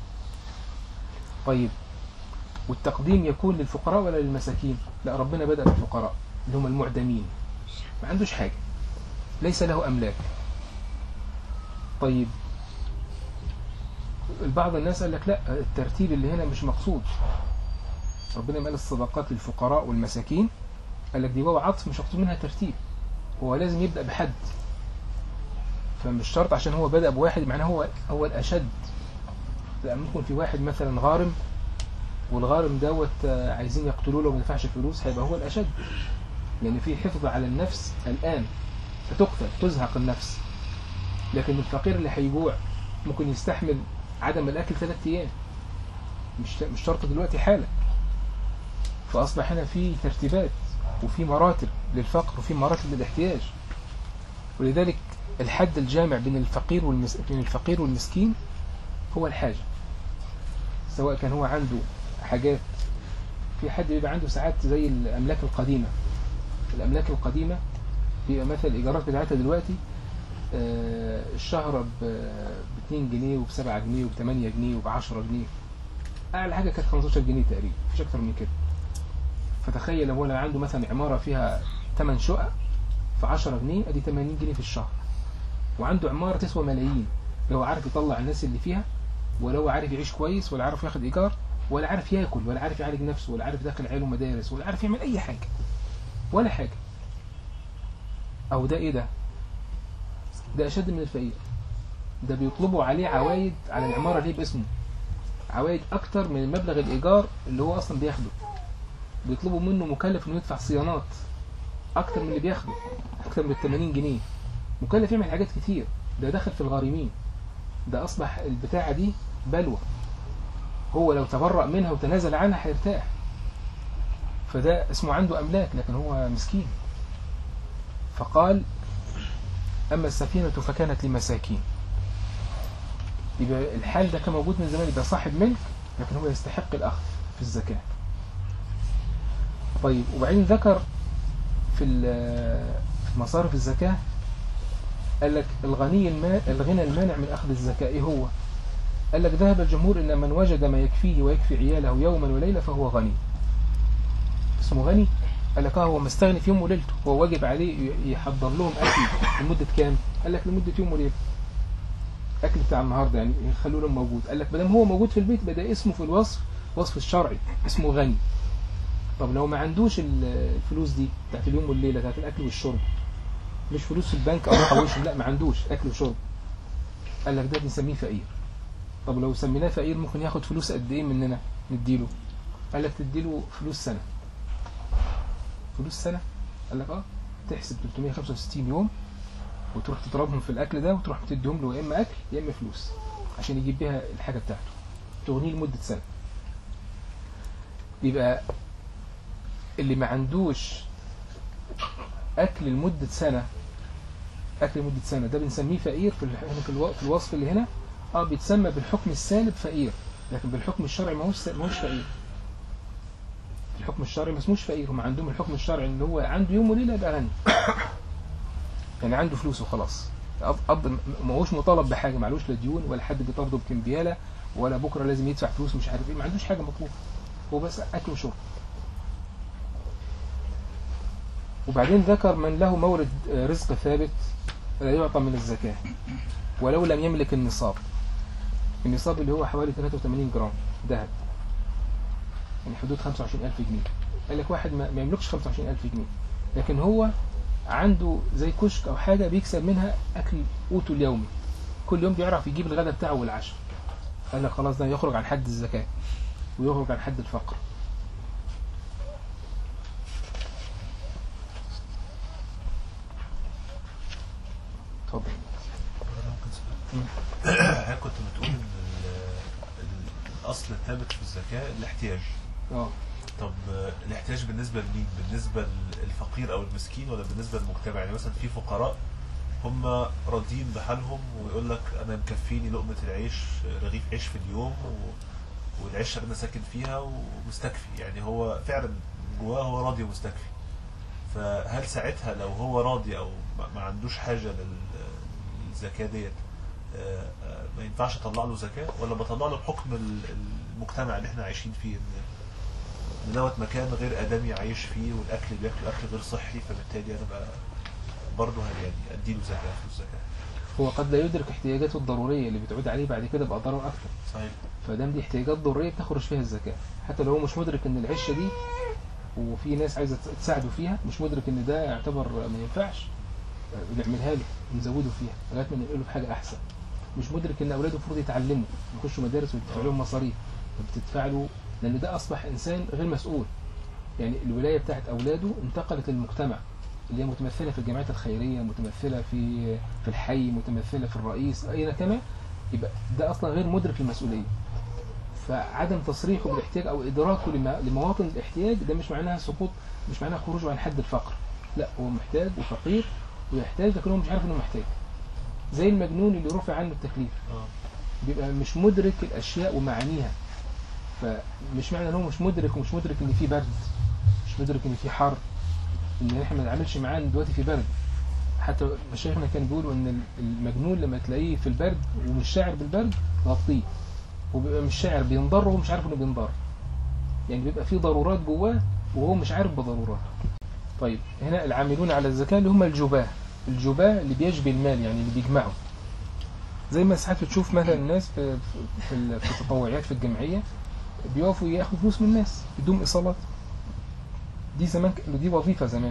طيب والتقديم يكون للفقراء ولا للمساكين لا ربنا بدأ بالفقراء اللي هم المعدمين ما عندوش حاجة ليس له أملاك طيب البعض الناس قال لك لا الترتيب اللي هنا مش مقصود ربنا قال الصدقات للفقراء والمساكين قال لك دي واو عطف مش مقصود منها ترتيب هو لازم يبدأ بحد فمش شرط عشان هو بدأ بواحد معناه هو هو الأشد لا ممكن في واحد مثلا غارم والغارم دوت آه، عايزين يقتلوه لو ما دفعش فلوس هيبقى هو الأشد لأن في حفظ على النفس الآن فتقتل تزهق النفس لكن الفقير اللي هيجوع ممكن يستحمل عدم الأكل ثلاثة أيام مش مش شرط دلوقتي حالا فأصبح هنا في ترتيبات وفي مراتب للفقر وفي مراتب للاحتياج ولذلك الحد الجامع بين الفقير والمس... بين الفقير والمسكين هو الحاجة سواء كان هو عنده حاجات في حد بيبقى عنده ساعات زي الأملاك القديمة الأملاك القديمة بيبقى مثلا الإيجارات بتاعتها دلوقتي آه، الشهر ب 2 جنيه وب 7 جنيه وب 8 جنيه وب 10 جنيه أعلى حاجة كانت 15 جنيه تقريبا مفيش أكتر من كده فتخيل لو هو لو عنده مثلا عمارة فيها 8 شقق في 10 جنيه ادي 80 جنيه في الشهر وعنده عمارة تسوى ملايين لو عارف يطلع الناس اللي فيها ولا هو عارف يعيش كويس ولا عارف ياخد ايجار ولا عارف ياكل ولا عارف يعالج نفسه ولا عارف يدخل عياله مدارس ولا عارف يعمل اي حاجة ولا حاجة او ده ايه ده ده اشد من الفقير ده بيطلبوا عليه عوايد على العمارة دي باسمه عوايد اكتر من مبلغ الايجار اللي هو اصلا بياخده بيطلبوا منه مكلف انه يدفع صيانات اكتر من اللي بياخده اكتر من ال 80 جنيه مكلف يعمل حاجات كتير ده دخل في الغارمين ده اصبح البتاعه دي بلوى هو لو تبرأ منها وتنازل عنها هيرتاح فده اسمه عنده املاك لكن هو مسكين فقال اما السفينه فكانت لمساكين يبقى الحال ده كان موجود من زمان يبقى صاحب ملك لكن هو يستحق الاخذ في الزكاه طيب وبعدين ذكر في ال- في مصارف الزكاة قال لك الغني الما الغنى المانع من أخذ الزكاة إيه هو؟ قال لك ذهب الجمهور إن من وجد ما يكفيه ويكفي عياله يوما وليلة فهو غني اسمه غني؟ قال لك اه هو مستغني في يوم وليلته هو واجب عليه ي- يحضر لهم أكل لمدة كام؟ قال لك لمدة يوم وليلة أكل بتاع النهاردة يعني يخلوا لهم موجود قال لك ما دام هو موجود في البيت بدأ اسمه في الوصف وصف الشرعي اسمه غني طب لو ما عندوش ال- الفلوس دي بتاعت اليوم والليله بتاعت الاكل والشرب مش فلوس في البنك او محوشهم لا ما عندوش اكل وشرب قال لك ده بنسميه فقير طب لو سميناه فقير ممكن ياخد فلوس قد ايه مننا نديله قال لك تديله فلوس سنه فلوس سنه قال لك اه تحسب 365 يوم وتروح تضربهم في الاكل ده وتروح تديهم له يا اما اكل يا اما فلوس عشان يجيب بيها الحاجه بتاعته تغنيه لمده سنه يبقى اللي ما عندوش اكل لمده سنه اكل لمده سنه ده بنسميه فقير في الح- هنا في الو- في الوصف اللي هنا اه بيتسمى بالحكم السالب فقير لكن بالحكم الشرعي ما هوش ما هوش فقير الحكم الشرعي ما اسموش فقير هم عندهم الحكم الشرعي ان هو عنده يوم وليله يبقى غني يعني عنده فلوس وخلاص أب أب ما هوش مطالب بحاجه معلوش لا ديون ولا حد بيطارده بكمبياله ولا بكره لازم يدفع فلوس مش عارف ايه ما عندوش حاجه مطلوبه هو بس اكل وشرب وبعدين ذكر من له مورد آه، رزق ثابت لا يعطى من الزكاة ولو لم يملك النصاب النصاب اللي هو حوالي 83 جرام ذهب يعني حدود 25000 جنيه قال لك واحد ما ما يملكش 25000 جنيه لكن هو عنده زي كشك أو حاجة بيكسب منها أكل قوته اليومي كل يوم بيعرف يجيب الغداء بتاعه والعشاء قال لك خلاص ده يخرج عن حد الزكاة ويخرج عن حد الفقر اتفضل حضرتك كنت بتقول ان ال- ال- الاصل الثابت في الزكاه الاحتياج اه طب آه، الاحتياج بالنسبة لمين؟ بالنسبة للفقير أو المسكين ولا بالنسبة للمجتمع؟ يعني مثلا في فقراء هم راضيين بحالهم ويقول لك أنا مكفيني لقمة العيش آه، رغيف عيش في اليوم و... والعيشة اللي أنا ساكن فيها ومستكفي يعني هو فعلا جواه هو راضي ومستكفي فهل ساعتها لو هو راضي أو ما ما عندوش حاجة لل- للزكاة ديت آه، آه، ما ينفعش أطلع له زكاة ولا بطلع له بحكم ال- المجتمع اللي احنا عايشين فيه إن ان دوت مكان غير ادمي عايش فيه والاكل اللي بياكله اكل غير صحي فبالتالي انا بقى برضه هل يعني اديله زكاه فلوس زكاه هو قد لا يدرك احتياجاته الضرورية اللي بتعود عليه بعد كده بقى ضرر أكثر صحيح فدام دي احتياجات ضرورية بتخرج فيها الزكاة حتى لو هو مش مدرك ان العشة دي وفي ناس عايزة تساعده فيها مش مدرك ان ده يعتبر ما ينفعش نعملها له ونزوده فيها لغاية ما ننقله في حاجة أحسن مش مدرك ان أولاده المفروض يتعلموا يخشوا مدارس ويدفع لهم مصاريف وبتدفع له لأن ده أصبح إنسان غير مسؤول يعني الولاية بتاعت أولاده انتقلت للمجتمع اللي هي متمثلة في الجمعيات الخيرية متمثلة في في الحي متمثلة في الرئيس أين كما يبقى ده أصلا غير مدرك المسؤولية فعدم تصريحه بالاحتياج او ادراكه لما- لمواطن الاحتياج ده مش معناها سقوط مش معناها خروجه عن حد الفقر لا هو محتاج وفقير ويحتاج لكن هو مش عارف انه محتاج زي المجنون اللي رفع عنه التكليف اه بيبقى مش مدرك الاشياء ومعانيها فمش معنى ان هو مش مدرك ومش مدرك ان في برد مش مدرك ان في حر ان احنا ما نتعاملش معاه إن دلوقتي في برد حتى مشايخنا كان بيقولوا ان المجنون لما تلاقيه في البرد ومش شاعر بالبرد غطيه وبيبقى مش شاعر بينضر وهو مش عارف انه بينضر يعني بيبقى في ضرورات جواه وهو مش عارف بضروراته طيب هنا العاملون على الزكاة اللي هم الجباه الجباه اللي بيجبي المال يعني اللي بيجمعه زي ما ساعات بتشوف مثلا الناس في في, ال- في التطوعيات في الجمعية بيقفوا ياخدوا فلوس من الناس بدون إيصالات دي زمان ك- دي وظيفة زمان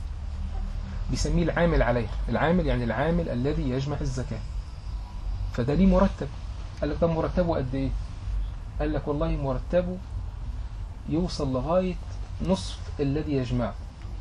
بيسميه العامل عليها العامل يعني العامل الذي يجمع الزكاة فده ليه مرتب قال لك طب مرتبه قد ايه قال لك والله مرتبه يوصل لغاية نصف الذي يجمعه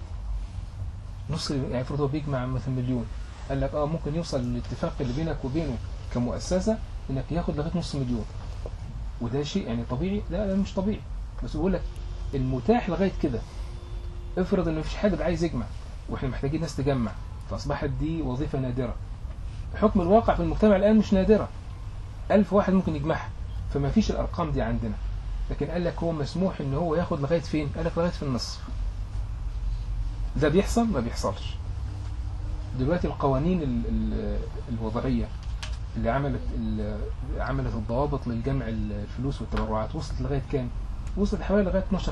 نص يعني المفروض هو بيجمع مثلا مليون قال لك اه ممكن يوصل للاتفاق اللي بينك وبينه كمؤسسة انك ياخد لغاية نص مليون وده شيء يعني طبيعي لا لا مش طبيعي بس بقول لك المتاح لغاية كده افرض ان مفيش حد عايز يجمع واحنا محتاجين ناس تجمع فاصبحت دي وظيفة نادرة حكم الواقع في المجتمع الان مش نادرة ألف واحد ممكن يجمعها فما فيش الأرقام دي عندنا لكن قال لك هو مسموح ان هو ياخد لغاية فين قال لك لغاية في النصف ده بيحصل ما بيحصلش دلوقتي القوانين ال ال الوضعية اللي عملت ال- عملت الضوابط للجمع الفلوس والتبرعات وصلت لغاية كام وصلت حوالي لغاية 12%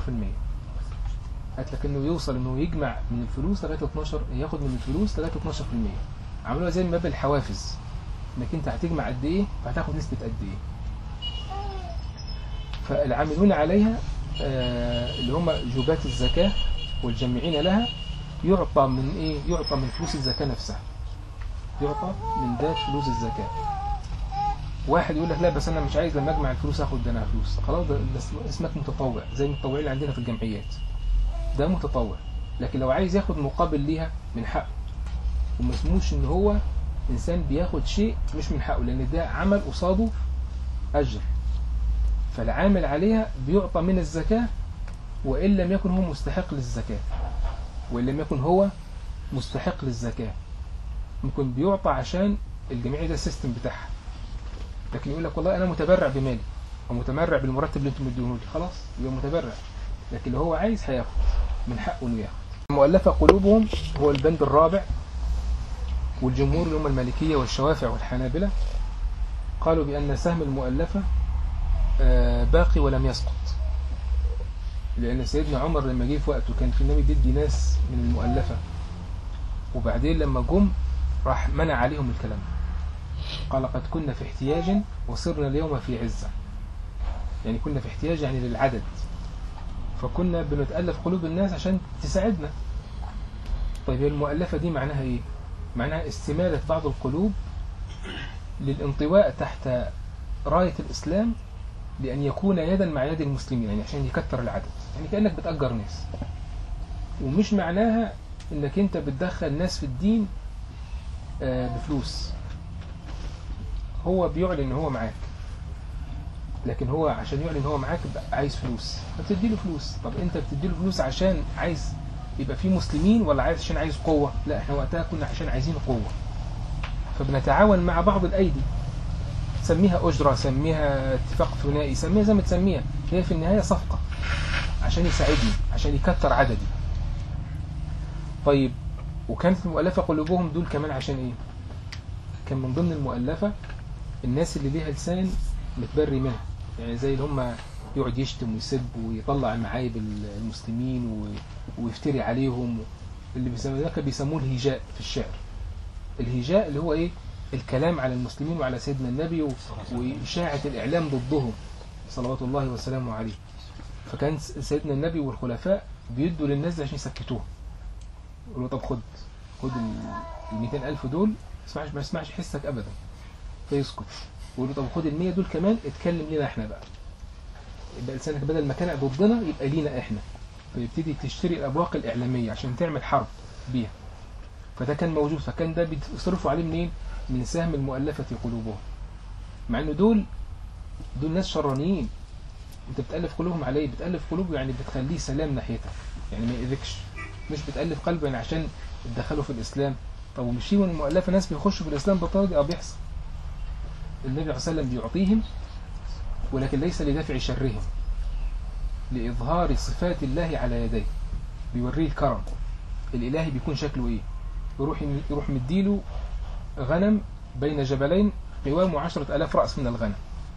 قالت لك انه يوصل انه يجمع من الفلوس لغاية 12 ياخد من الفلوس لغاية 12% عملوها زي باب الحوافز انك انت هتجمع قد ايه فهتاخد نسبة قد ايه فالعاملون عليها آه، اللي هم جوبات الزكاة والجمعين لها يعطى من ايه يعطى من فلوس الزكاة نفسها يعطى من ذات فلوس الزكاة واحد يقول لك لا بس انا مش عايز لما اجمع الفلوس اخد ده انا فلوس خلاص ده ده اسم- اسمك متطوع زي المتطوعين اللي عندنا في الجمعيات ده متطوع لكن لو عايز ياخد مقابل ليها من حقه وما اسموش ان هو انسان بياخد شيء مش من حقه لان ده عمل قصاده اجر فالعامل عليها بيعطى من الزكاة وإن لم يكن هو مستحق للزكاة وإن لم يكن هو مستحق للزكاة ممكن بيعطى عشان الجمعية ده السيستم بتاعها لكن يقول لك والله أنا متبرع بمالي أو متبرع بالمرتب اللي أنتم مديهولي خلاص يبقى متبرع لكن لو هو عايز هياخد من حقه إنه ياخد المؤلفة قلوبهم هو البند الرابع والجمهور اللي هم المالكية والشوافع والحنابلة قالوا بأن سهم المؤلفة آه، باقي ولم يسقط لأن سيدنا عمر لما جه في وقته كان في النبي بيدي ناس من المؤلفة وبعدين لما جم راح منع عليهم الكلام قال قد كنا في احتياج وصرنا اليوم في عزة يعني كنا في احتياج يعني للعدد فكنا بنتألف قلوب الناس عشان تساعدنا طيب هي المؤلفة دي معناها ايه معناها استمالة بعض القلوب للانطواء تحت راية الإسلام لأن يكون يدا مع يد المسلمين يعني عشان يكتر العدد يعني كأنك بتأجر ناس ومش معناها انك انت بتدخل ناس في الدين آه، بفلوس هو بيعلن ان هو معاك لكن هو عشان يعلن هو معاك بقى عايز فلوس فبتدي له فلوس طب انت بتدي له فلوس عشان عايز يبقى في مسلمين ولا عايز عشان عايز قوة لا احنا وقتها كنا عشان عايزين قوة فبنتعاون مع بعض الايدي سميها اجرة سميها اتفاق ثنائي سميها زي ما تسميها هي في النهاية صفقة عشان يساعدني عشان يكتر عددي طيب وكانت المؤلفة قلوبهم دول كمان عشان ايه كان من ضمن المؤلفة الناس اللي ليها لسان متبري منها يعني زي اللي هم يقعد يشتم ويسب ويطلع معايب المسلمين و- ويفتري عليهم اللي بيسموه ده كان بيسموه الهجاء في الشعر الهجاء اللي هو ايه الكلام على المسلمين وعلى سيدنا النبي و- وإشاعة الإعلام ضدهم صلوات الله وسلامه عليه فكان س- سيدنا النبي والخلفاء بيدوا للناس دي عشان يسكتوهم يقولوا طب خد خد ال 200 ألف دول ما اسمعش ما اسمعش حسك أبدا فيسكت يقولوا طب خد ال 100 دول كمان اتكلم لنا احنا بقى يبقى لسانك بدل ما كان ضدنا يبقى لينا احنا فيبتدي تشتري الأبواق الإعلامية عشان تعمل حرب بيها فده كان موجود فكان ده بيصرفوا عليه منين؟ من سهم المؤلفة قلوبهم مع انه دول دول ناس شرانيين انت بتألف قلوبهم عليه بتألف قلوبه يعني بتخليه سلام ناحيتك يعني ما يأذكش مش بتألف قلبه يعني عشان تدخله في الإسلام طب ومش في من المؤلفة ناس بيخشوا في الإسلام بالطريقة دي اه بيحصل النبي عليه الصلاة والسلام بيعطيهم ولكن ليس لدفع شرهم لإظهار صفات الله على يديه بيوريه الكرم الإلهي بيكون شكله إيه يروح يروح مديله غنم بين جبلين قوامه عشرة ألاف رأس من الغنم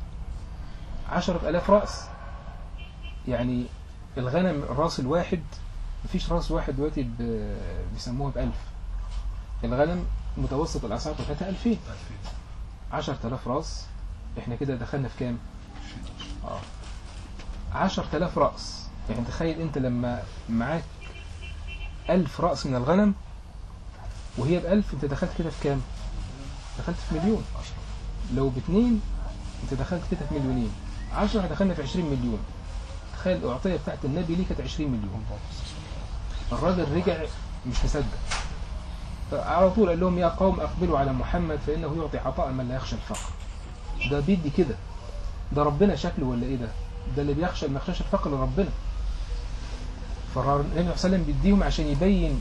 عشرة ألاف رأس يعني الغنم الراس الواحد مفيش راس واحد دلوقتي ب- بيسموها بألف الغنم متوسط الأسعار بتاعتها ألفين عشرة آلاف راس احنا كده دخلنا في كام؟ اه عشرة آلاف رأس يعني تخيل انت لما معاك ألف رأس من الغنم وهي بألف انت دخلت كده في كام؟ دخلت في مليون لو باتنين انت دخلت كده في مليونين عشرة دخلنا في عشرين مليون تخيل الأعطية بتاعت النبي ليه كانت عشرين مليون الراجل رجع مش مصدق على طول قال لهم يا قوم أقبلوا على محمد فإنه يعطي عطاء من لا يخشى الفقر ده بيدي كده ده ربنا شكله ولا ايه ده ده اللي بيخشى ما يخشاش الفقر ربنا فالنبي صلى الله عليه وسلم بيديهم عشان يبين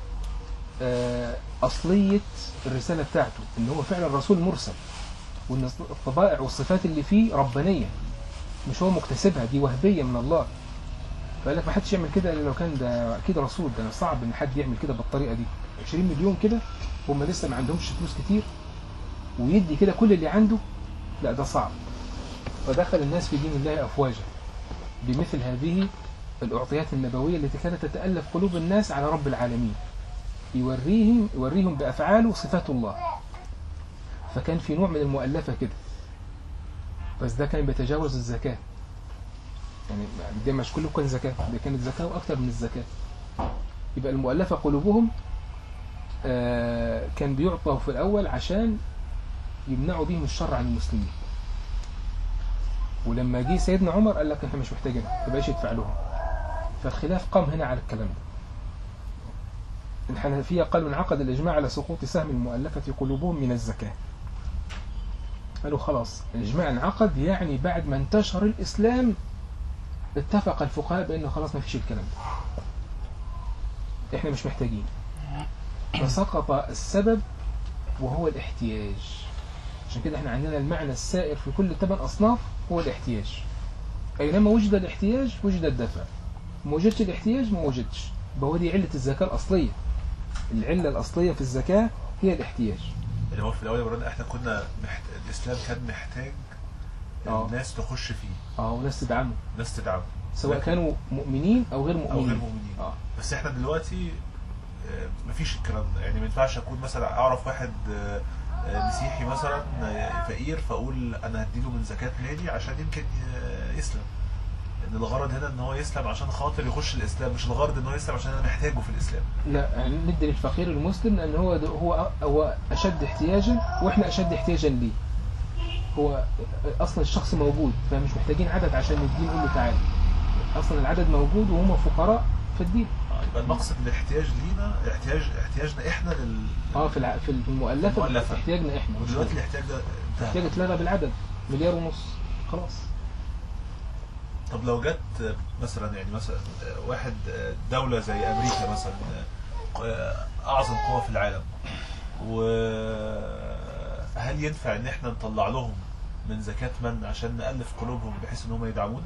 آه، أصلية الرسالة بتاعته إن هو فعلا رسول مرسل وإن الطبائع والصفات اللي فيه ربانية مش هو مكتسبها دي وهبية من الله فقال لك ما حدش يعمل كده إلا لو كان ده أكيد رسول ده صعب إن حد يعمل كده بالطريقة دي 20 مليون كده هم لسه ما عندهمش فلوس كتير ويدي كده كل اللي عنده لا ده صعب ودخل الناس في دين الله أفواجا بمثل هذه الأعطيات النبوية التي كانت تتألف قلوب الناس على رب العالمين يوريهم يوريهم بأفعاله صفات الله فكان في نوع من المؤلفة كده بس ده كان بيتجاوز الزكاة يعني ده مش كله كان زكاة ده كانت زكاة وأكثر من الزكاة يبقى المؤلفة قلوبهم آه، كان بيعطوا في الأول عشان يمنعوا بيهم الشر عن المسلمين ولما جه سيدنا عمر قال لك احنا مش محتاجينها ما بقاش يدفع لهم فالخلاف قام هنا على الكلام ده الحنفية قالوا انعقد الإجماع على سقوط سهم المؤلفة قلوبهم من الزكاة قالوا خلاص الإجماع انعقد يعني بعد ما انتشر الإسلام اتفق الفقهاء بأنه خلاص ما فيش الكلام ده احنا مش محتاجين فسقط السبب وهو الاحتياج عشان كده احنا عندنا المعنى السائر في كل الثمان أصناف هو الاحتياج أينما وجد الاحتياج وجد الدفع ما وجدش الاحتياج ما وجدش يبقى هو دي علة الزكاة الأصلية العلة الأصلية في الزكاة هي الاحتياج اللي هو في الاول يا مولانا احنا كنا محت... الاسلام كان محتاج آه. الناس تخش فيه اه وناس تدعمه ناس تدعمه سواء لكن- كانوا مؤمنين أو غير او مؤمنين غير مؤمنين اه بس احنا دلوقتي آه، مفيش الكلام ده يعني ما ينفعش اكون مثلا اعرف واحد آه، آه، مسيحي مثلا آه، فقير فاقول انا هديله من زكاة مالي عشان يمكن ي- يسلم ان الغرض هنا ان هو يسلم عشان خاطر يخش الاسلام مش الغرض ان هو يسلم عشان انا محتاجه في الاسلام لا يعني ندي للفقير المسلم لأن هو هو هو أشد احتياجا وإحنا أشد احتياجا ليه هو أصلا الشخص موجود فمش محتاجين عدد عشان نديه نقول له تعالى أصلا العدد موجود وهم فقراء في الدين آه، يبقى المقصد الاحتياج لينا احتياج احتياجنا احنا لل اه في الع... في المؤلفة المؤلفة. احتياجنا احنا مش ودلوقتي هو. الاحتياج ده احتياج انتهى اتلغى بالعدد مليار ونص خلاص طب لو جت مثلا يعني مثلا واحد دولة زي أمريكا مثلا أعظم قوة في العالم وهل ينفع إن إحنا نطلع لهم من زكاة من عشان نألف قلوبهم بحيث إن هم يدعمون؟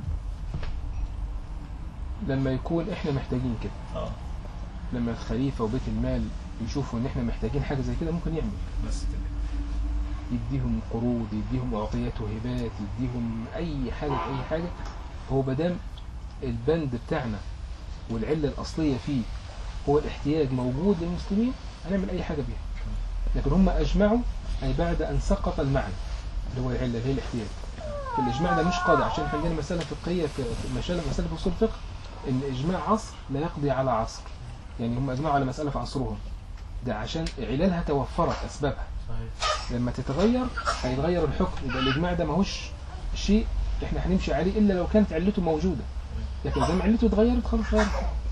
لما يكون احنا محتاجين كده اه لما الخليفة وبيت المال يشوفوا ان احنا محتاجين حاجة زي كده ممكن يعمل بس كده يديهم قروض يديهم اعطيات وهبات يديهم اي حاجة في اي حاجة هو بدام البند بتاعنا والعلة الاصلية فيه هو الاحتياج موجود للمسلمين هنعمل اي حاجة بيها لكن هم اجمعوا اي بعد ان سقط المعنى اللي هو العلة اللي هي الاحتياج في الاجماع ده مش قاضي عشان احنا عندنا مسألة فقهية في في مسألة مسألة في اصول الفقه ان اجماع عصر لا يقضي على عصر يعني هم اجمعوا على مسألة في عصرهم ده عشان علالها توفرت اسبابها صحيح لما تتغير هيتغير الحكم يبقى الاجماع ده ماهوش شيء احنا هنمشي عليه الا لو كانت علته موجوده لكن زي ما علته اتغيرت خلاص غير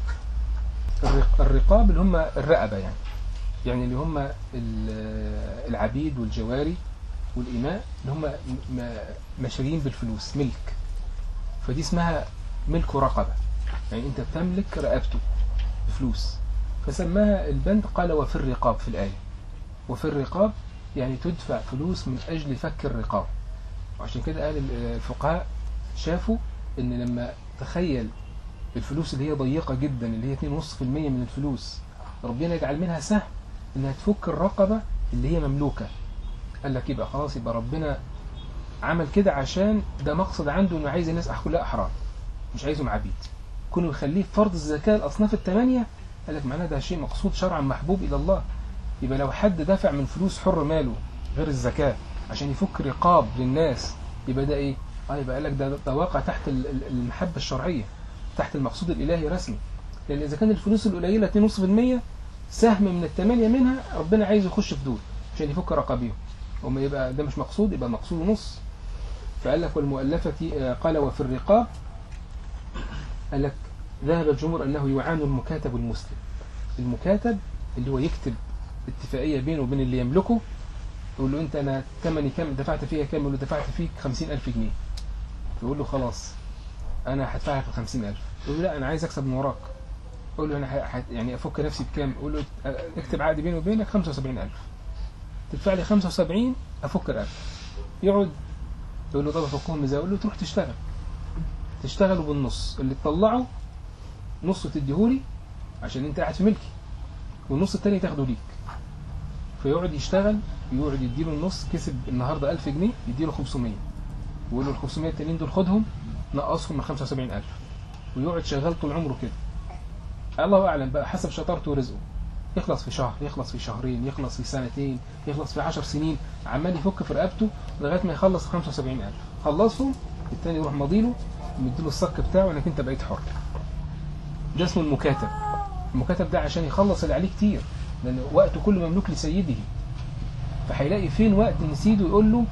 الرق- الرقاب اللي هم الرقبه يعني يعني اللي هم ال- العبيد والجواري والإماء اللي هم م- م- مشاريين بالفلوس ملك فدي اسمها ملك رقبة يعني انت بتملك رقبته بفلوس فسماها البند قال وفي الرقاب في الآية وفي الرقاب يعني تدفع فلوس من أجل فك الرقاب وعشان كده قال الفقهاء شافوا ان لما تخيل الفلوس اللي هي ضيقة جدا اللي هي 2.5% من الفلوس ربنا يجعل منها سهم انها تفك الرقبة اللي هي مملوكة قال لك يبقى خلاص يبقى ربنا عمل كده عشان ده مقصد عنده انه عايز الناس كلها احرار مش عايزهم عبيد كونه يخليه فرض الزكاة الاصناف الثمانية قال لك معناه ده شيء مقصود شرعا محبوب الى الله يبقى لو حد دفع من فلوس حر ماله غير الزكاة عشان يفك رقاب للناس يبقى ده ايه اه يبقى قال لك ده, ده واقع تحت ال- ال- المحبة الشرعية تحت المقصود الالهي رسمي لان اذا كان الفلوس القليلة 2.5% سهم من الثمانية منها ربنا عايز يخش في دول عشان يفك رقابيهم وما يبقى ده مش مقصود يبقى مقصود نص فقال لك والمؤلفة آه، قال وفي الرقاب قال لك ذهب الجمهور أنه يعان المكاتب المسلم المكاتب اللي هو يكتب اتفاقية بينه وبين اللي يملكه يقول له أنت أنا ثمني كام دفعت فيها كام يقول له دفعت فيك خمسين ألف جنيه فيقول له خلاص أنا هدفع لك الخمسين ألف يقول له لا أنا عايز أكسب من وراك يقول له أنا ه- ه- يعني أفك نفسي بكام يقول له اه، اكتب عقد بيني وبينك 75000 تدفع لي 75 أفك الألف يقعد يقول له طب أفكهم إزاي يقول له تروح تشتغل تشتغلوا بالنص اللي تطلعه نص تديهولي عشان انت قاعد في ملكي والنص التاني تاخده ليك فيقعد يشتغل يقعد يديله النص كسب النهارده 1000 جنيه يديله 500 ويقول له ال 500 التانيين دول خدهم نقصهم من 75000 ويقعد شغال طول عمره كده الله اعلم بقى حسب شطارته ورزقه يخلص في شهر يخلص في شهرين يخلص في سنتين يخلص في 10 سنين عمال يفك في رقبته لغايه ما يخلص 75000 خلصهم التاني يروح ماضيله مديله الصك بتاعه انك انت بقيت حر ده اسمه المكاتب المكاتب ده عشان يخلص اللي عليه كتير لان وقته كله مملوك لسيده فهيلاقي فين وقت ان سيده يقول له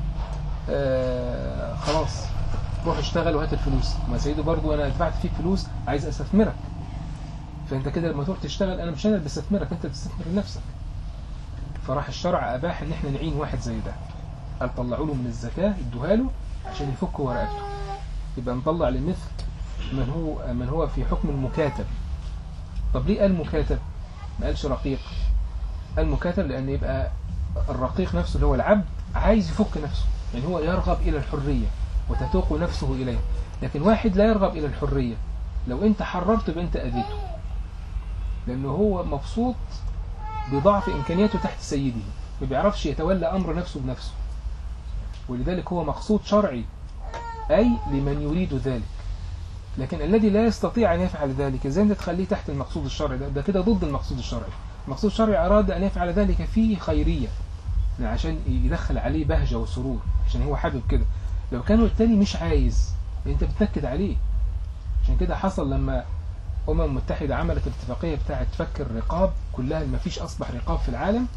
آه خلاص روح اشتغل وهات الفلوس ما سيده برضو انا دفعت فيك فلوس عايز استثمرك فانت كده لما تروح تشتغل انا مش انا اللي بستثمرك انت بتستثمر لنفسك فراح الشرع اباح ان احنا نعين واحد زي ده قال طلعوا له من الزكاه ادوها له عشان يفك ورقبته يبقى نطلع لمثل من هو من هو في حكم المكاتب طب ليه قال مكاتب ما قالش رقيق قال مكاتب لان يبقى الرقيق نفسه اللي هو العبد عايز يفك نفسه يعني هو يرغب الى الحريه وتتوق نفسه اليه لكن واحد لا يرغب الى الحريه لو انت حررته يبقى انت اذيته لانه هو مبسوط بضعف امكانياته تحت سيده ما بيعرفش يتولى امر نفسه بنفسه ولذلك هو مقصود شرعي اي لمن يريد ذلك لكن الذي لا يستطيع ان يفعل ذلك ازاي انت تخليه تحت المقصود الشرعي ده, ده كده ضد المقصود الشرعي المقصود الشرعي اراد ان يفعل ذلك فيه خيريه يعني عشان يدخل عليه بهجه وسرور عشان هو حابب كده لو كان التاني مش عايز انت بتنكد عليه عشان كده حصل لما الامم المتحده عملت الاتفاقيه بتاعه فك الرقاب كلها ما فيش اصبح رقاب في العالم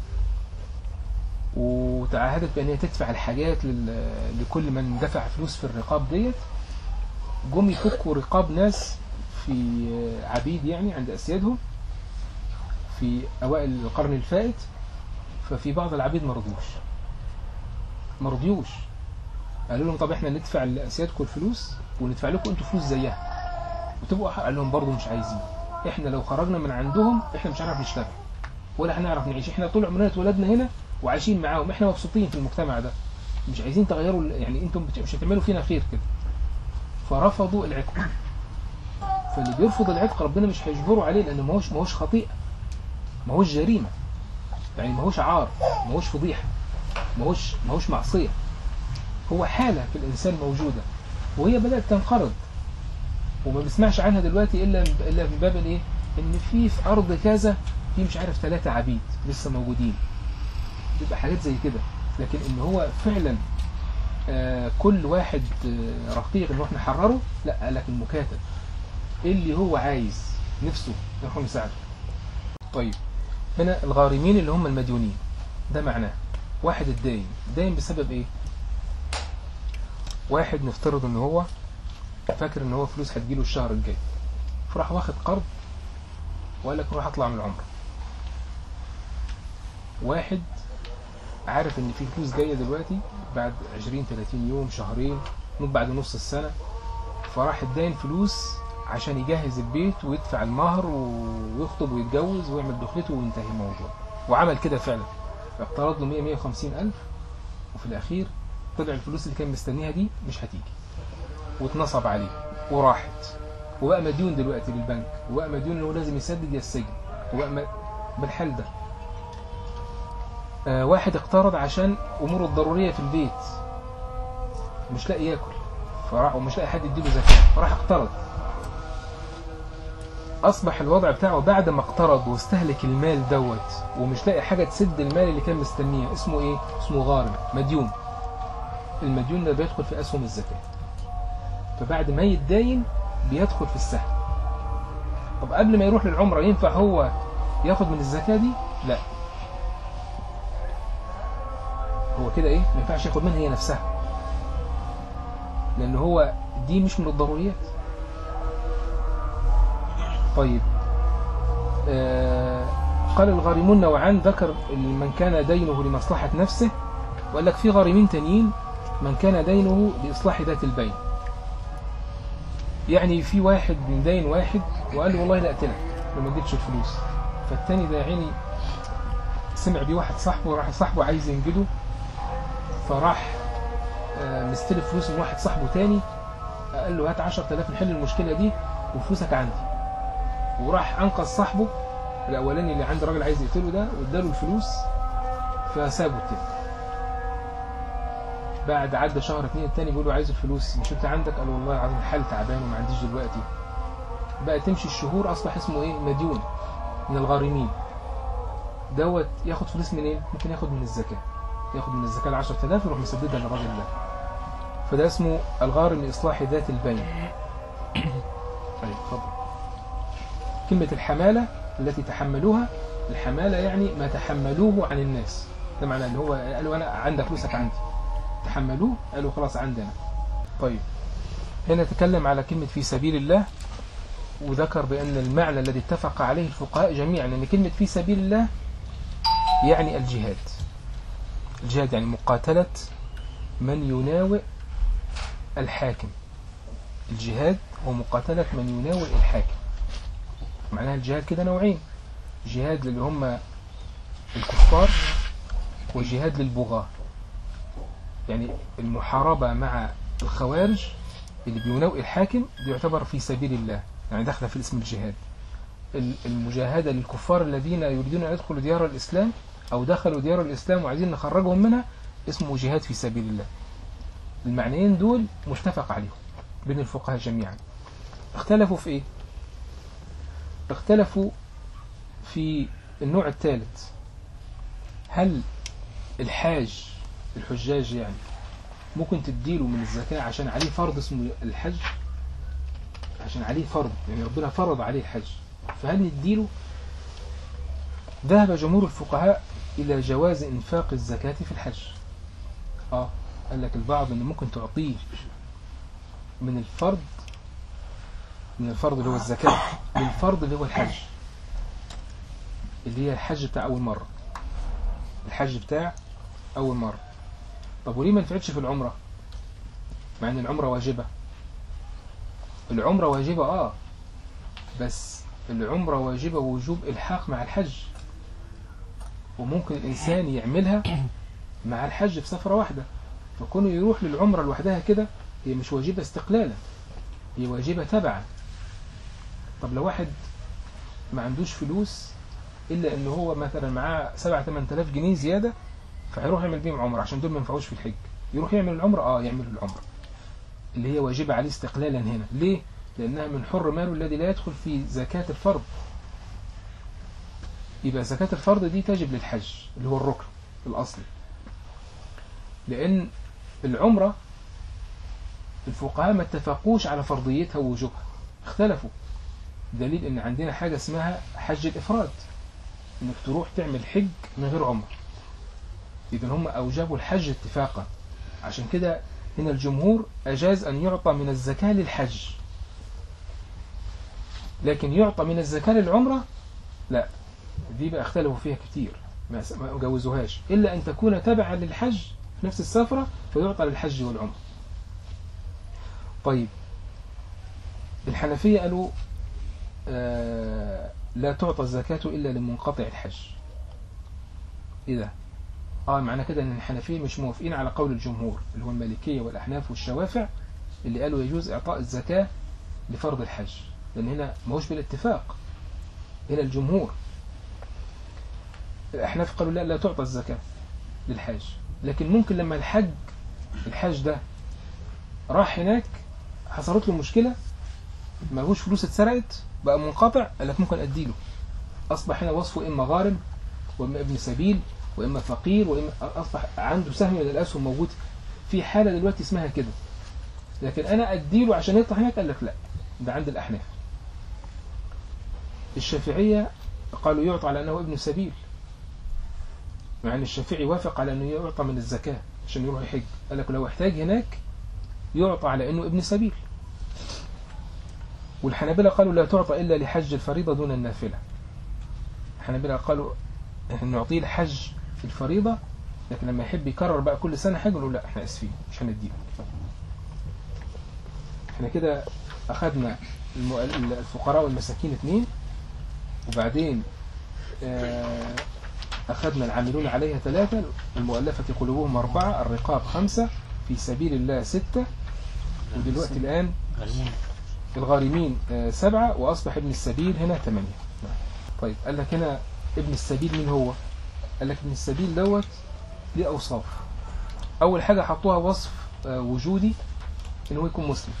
وتعهدت بان هي تدفع الحاجات لل- لكل من دفع فلوس في الرقاب ديت جم يفكوا رقاب ناس في عبيد يعني عند اسيادهم في اوائل القرن الفائت ففي بعض العبيد ما رضيوش ما رضيوش قالوا لهم طب احنا ندفع لسيادكم الفلوس وندفع لكم انتوا فلوس زيها وتبقوا أحق. قال لهم برضه مش عايزين احنا لو خرجنا من عندهم احنا مش هنعرف نشتغل ولا هنعرف نعيش احنا طول عمرنا اتولدنا هنا وعايشين معاهم احنا مبسوطين في المجتمع ده مش عايزين تغيروا ال- يعني انتم بت- مش هتعملوا فينا خير كده فرفضوا العتق فاللي بيرفض العتق ربنا مش هيجبره عليه لانه ما هوش ما هوش خطيئه ما هوش جريمه يعني ما هوش عار ما هوش فضيحه ما هوش ما هوش معصيه هو حاله في الانسان موجوده وهي بدات تنقرض وما بيسمعش عنها دلوقتي الا الا من باب الايه ان في في ارض كذا في مش عارف ثلاثه عبيد لسه موجودين بيبقى حاجات زي كده لكن ان هو فعلا آه كل واحد آه رقيق نروح نحرره لا قال لك المكاتب اللي هو عايز نفسه نروح نساعده طيب هنا الغارمين اللي هم المديونين ده معناه واحد الداين داين بسبب ايه واحد نفترض ان هو فاكر ان هو فلوس هتجيله الشهر الجاي فراح واخد قرض وقال لك روح اطلع من العمره واحد عارف ان في فلوس جايه دلوقتي بعد 20 30 يوم شهرين ممكن بعد نص السنه فراح اداين فلوس عشان يجهز البيت ويدفع المهر ويخطب ويتجوز ويعمل دخلته وينتهي الموضوع وعمل كده فعلا اقترض له 100 150 الف وفي الاخير طلع الفلوس اللي كان مستنيها دي مش هتيجي واتنصب عليه وراحت وبقى مديون دلوقتي للبنك وبقى مديون انه لازم يسدد يا السجن وبقى م- بالحال ده آه واحد اقترض عشان اموره الضروريه في البيت مش لاقي ياكل فراح ومش لاقي حد يديله زكاه فراح اقترض اصبح الوضع بتاعه بعد ما اقترض واستهلك المال دوت ومش لاقي حاجه تسد المال اللي كان مستنيه اسمه ايه اسمه غارم مديون المديون ده بيدخل في اسهم الزكاه فبعد ما يتداين بيدخل في السهم طب قبل ما يروح للعمره ينفع هو ياخد من الزكاه دي لا هو كده ايه ما ينفعش ياخد منها هي نفسها لان هو دي مش من الضروريات طيب آه قال الغارمون نوعان ذكر من كان دينه لمصلحة نفسه وقال لك في غارمين تانيين من كان دينه لإصلاح ذات البين يعني في واحد من دين واحد وقال له والله لا أقتلك لو ما اديتش الفلوس فالتاني ده يا عيني سمع بيه واحد صاحبه راح صاحبه عايز ينجده فراح آه، مستلف فلوس من واحد صاحبه تاني قال له هات 10000 نحل المشكلة دي وفلوسك عندي وراح أنقذ صاحبه الأولاني اللي عند راجل عايز يقتله ده واداله الفلوس فسابه التاني بعد عدى شهر اتنين التاني بيقول له عايز الفلوس مش انت عندك قال له والله العظيم الحال تعبان وما عنديش دلوقتي بقى تمشي الشهور اصبح اسمه ايه مديون من الغارمين دوت ياخد فلوس منين ممكن ياخد من الزكاه ياخد من الزكاه ال 10000 يروح مسددها للراجل ده فده اسمه الغارم لاصلاح ذات البين طيب اتفضل كلمه الحماله التي تحملوها الحماله يعني ما تحملوه عن الناس ده معناه ان هو قالوا انا عندك فلوسك عندي تحملوه قالوا خلاص عندنا طيب هنا تكلم على كلمة في سبيل الله وذكر بأن المعنى الذي اتفق عليه الفقهاء جميعا أن كلمة في سبيل الله يعني الجهاد الجهاد يعني مقاتلة من يناوئ الحاكم الجهاد هو مقاتلة من يناوئ الحاكم معناها الجهاد كده نوعين جهاد اللي هم الكفار وجهاد للبغاة يعني المحاربة مع الخوارج اللي بينوئ الحاكم دي يعتبر في سبيل الله يعني داخله في اسم الجهاد ال- المجاهدة للكفار الذين يريدون أن يدخلوا ديار الإسلام أو دخلوا ديار الإسلام وعايزين نخرجهم منها اسمه جهاد في سبيل الله المعنيين دول متفق عليهم بين الفقهاء جميعا اختلفوا في ايه اختلفوا في النوع الثالث هل الحاج الحجاج يعني ممكن تديله من الزكاة عشان عليه فرض اسمه الحج عشان عليه فرض يعني ربنا فرض عليه الحج فهل نديله ذهب جمهور الفقهاء إلى جواز إنفاق الزكاة في الحج آه قال لك البعض إن ممكن تعطيه من الفرض من الفرض اللي هو الزكاة للفرض اللي هو الحج اللي هي الحج بتاع أول مرة الحج بتاع أول مرة طب وليه ما نفعتش في العمرة مع ان العمرة واجبة العمرة واجبة اه بس العمرة واجبة وجوب الحاق مع الحج وممكن الانسان يعملها مع الحج في سفرة واحدة فكونه يروح للعمرة لوحدها كده هي مش واجبة استقلالا هي واجبة تبعا طب لو واحد ما عندوش فلوس إلا إن هو مثلا معاه 7 8000 جنيه زيادة فهيروح يعمل بيهم عمرة عشان دول ما ينفعوش في الحج يروح يعمل العمرة اه يعمل العمرة اللي هي واجبة عليه استقلالا هنا ليه؟ لأنها من حر ماله الذي لا يدخل في زكاة الفرض يبقى زكاة الفرض دي تجب للحج اللي هو الركن الأصلي لأن العمرة الفقهاء ما اتفقوش على فرضيتها ووجوبها اختلفوا دليل ان عندنا حاجة اسمها حج الإفراد انك تروح تعمل حج من غير عمر إذا هم أوجبوا الحج اتفاقا عشان كده هنا الجمهور أجاز أن يعطى من الزكاة للحج لكن يعطى من الزكاة للعمرة لا دي بقى اختلفوا فيها كتير ما ما جوزوهاش إلا أن تكون تبعا للحج في نفس السفرة فيعطى للحج والعمرة طيب الحنفية قالوا آه لا تعطى الزكاة إلا لمنقطع الحج إذا اه معنى كده ان الحنفية مش موافقين على قول الجمهور اللي هو المالكية والأحناف والشوافع اللي قالوا يجوز إعطاء الزكاة لفرض الحج لأن هنا ماهوش بالاتفاق هنا الجمهور الأحناف قالوا لا لا تعطى الزكاة للحج لكن ممكن لما الحج الحج ده راح هناك حصلت له مشكلة ملهوش فلوس اتسرقت بقى منقطع قال لك ممكن أديله أصبح هنا وصفه إما غارم وإما ابن سبيل وإما فقير وإما أصبح عنده سهم من الأسهم موجود في حالة دلوقتي اسمها كده لكن أنا أديله عشان يطلع هناك قال لك لا ده عند الأحناف الشافعية قالوا يعطى على أنه ابن سبيل مع أن الشافعي وافق على أنه يعطى من الزكاة عشان يروح يحج قال لك لو احتاج هناك يعطى على أنه ابن سبيل والحنابلة قالوا لا تعطى إلا لحج الفريضة دون النافلة الحنابلة قالوا نعطيه الحج الفريضة لكن لما يحب يكرر بقى كل سنة حج نقول لا احنا اسفين مش هنديه احنا كده أخذنا المو- الفقراء والمساكين اثنين وبعدين آه، أخذنا العاملون عليها ثلاثة المؤلفة قلوبهم أربعة الرقاب خمسة في سبيل الله ستة ودلوقتي الآن غالبين الغارمين آه، سبعة وأصبح ابن السبيل هنا ثمانية نعم. طيب قال لك هنا ابن السبيل مين هو قال لك ابن السبيل دوت ليه أوصاف أول حاجة حطوها وصف آه، وجودي إن هو يكون مسلم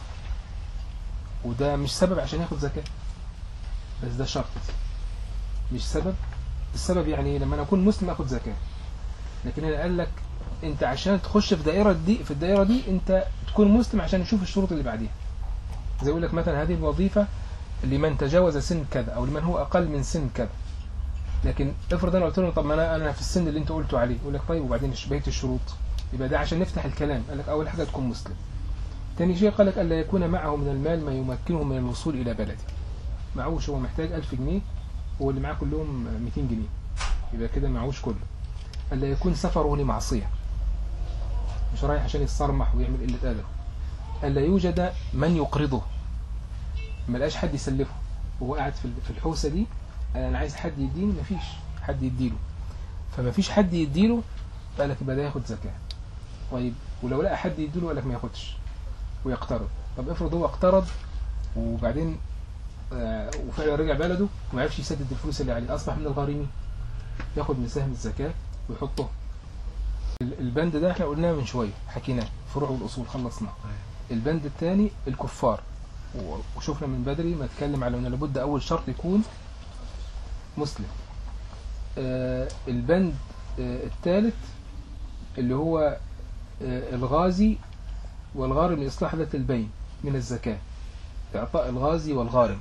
وده مش سبب عشان ياخد زكاة بس ده شرط مش سبب السبب يعني إيه؟ لما أنا أكون مسلم أخد زكاة لكن هنا قال لك أنت عشان تخش في دائرة دي في الدائرة دي أنت تكون مسلم عشان نشوف الشروط اللي بعديها زي يقول لك مثلا هذه الوظيفة لمن تجاوز سن كذا أو لمن هو أقل من سن كذا لكن افرض أنا قلت له طب ما أنا أنا في السن اللي أنت قلته عليه يقول لك طيب وبعدين إيش بقية الشروط يبقى ده عشان نفتح الكلام قال لك أول حاجة تكون مسلم تاني شيء قال لك ألا يكون معه من المال ما يمكنه من الوصول إلى بلده معوش هو محتاج 1000 جنيه واللي معاه كلهم 200 جنيه يبقى كده معوش كله ألا يكون سفره لمعصية مش رايح عشان يتصرمح ويعمل قلة أدب ألا يوجد من يقرضه ما لقاش حد يسلفه وهو قاعد في في الحوسه دي انا عايز حد يديني مفيش حد يديله فما فيش حد يديله قال لك يبقى ده ياخد زكاه طيب ولو لقى حد يديله قال لك ما ياخدش ويقترض طب افرض هو اقترض وبعدين آه، وفعلا رجع بلده وما عرفش يسدد الفلوس اللي عليه اصبح من الغارمين ياخد من سهم الزكاه ويحطه ال- البند ده احنا قلناه من شويه حكيناه فروع والاصول خلصناه البند الثاني الكفار و- وشفنا من بدري ما اتكلم على ان لابد اول شرط يكون مسلم آه، البند آه، الثالث اللي هو آه، الغازي والغارم لإصلاح ذات البين من الزكاة إعطاء الغازي والغارم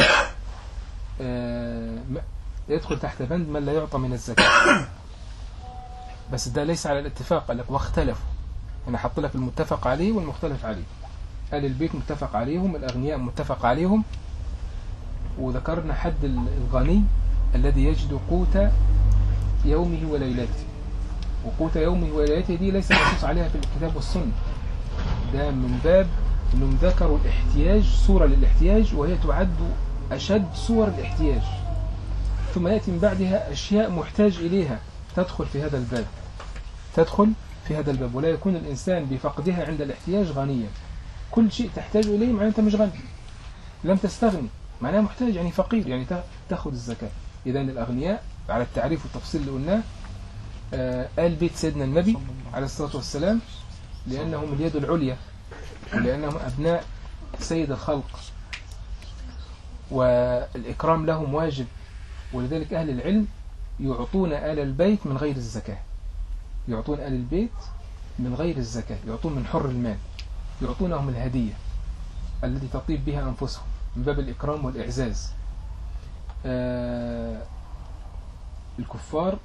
آه، م- يدخل تحت بند من لا يعطى من الزكاة بس ده ليس على الاتفاق قال لك واختلفوا أنا حط لك المتفق عليه والمختلف عليه أهل البيت متفق عليهم الأغنياء متفق عليهم وذكرنا حد ال- الغني الذي يجد قوت يومه وليلته وقوت يومه وليلته دي ليس منصوص عليها في الكتاب والسنة ده من باب انهم ذكروا الاحتياج صورة للاحتياج وهي تعد اشد صور الاحتياج ثم يأتي من بعدها اشياء محتاج اليها تدخل في هذا الباب تدخل في هذا الباب ولا يكون الانسان بفقدها عند الاحتياج غنيا كل شيء تحتاج اليه معناه انت مش غني لم تستغني معناه محتاج يعني فقير يعني تا- تاخذ الزكاة اذا الاغنياء على التعريف والتفصيل اللي قلناه آه، آل بيت سيدنا النبي عليه الصلاة والسلام لأنهم اليد العليا ولأنهم أبناء سيد الخلق والإكرام لهم واجب ولذلك أهل العلم يعطون آل البيت من غير الزكاة يعطون آل البيت من غير الزكاة يعطون من حر المال يعطونهم الهدية التي تطيب بها أنفسهم من باب الإكرام والإعزاز آه، الكفار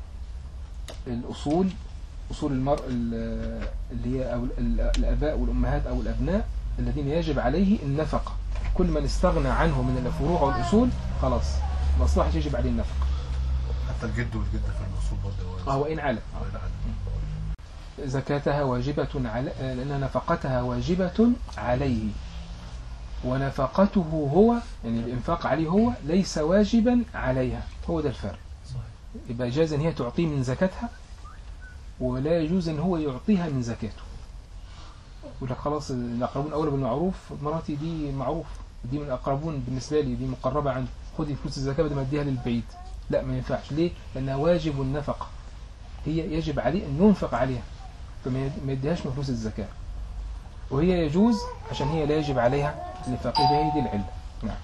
الأصول أصول المرء ال- اللي هي أو ال- الآباء والأمهات أو الأبناء الذين يجب عليه النفقة كل من استغنى عنه من الفروع والأصول خلاص الأصلاح يجب عليه النفقة حتى الجد والجدة في الأصول برضه وهو إن على آه، لا، لا. زكاتها واجبة على لأن نفقتها واجبة عليه ونفقته هو يعني الإنفاق عليه هو ليس واجبا عليها هو ده الفرق صحيح يبقى جاز ان هي تعطيه من زكاتها ولا يجوز ان هو يعطيها من زكاته يقول لك خلاص الاقربون اولى بالمعروف مراتي دي معروف دي من الاقربون بالنسبه لي دي مقربه عندي خدي فلوس الزكاه بدل ما اديها للبعيد لا ما ينفعش ليه لانها واجب النفقه هي يجب عليه ان ينفق عليها فما يد- ما يديهاش من فلوس الزكاه وهي يجوز عشان هي لا يجب عليها الانفاق هي دي العله نعم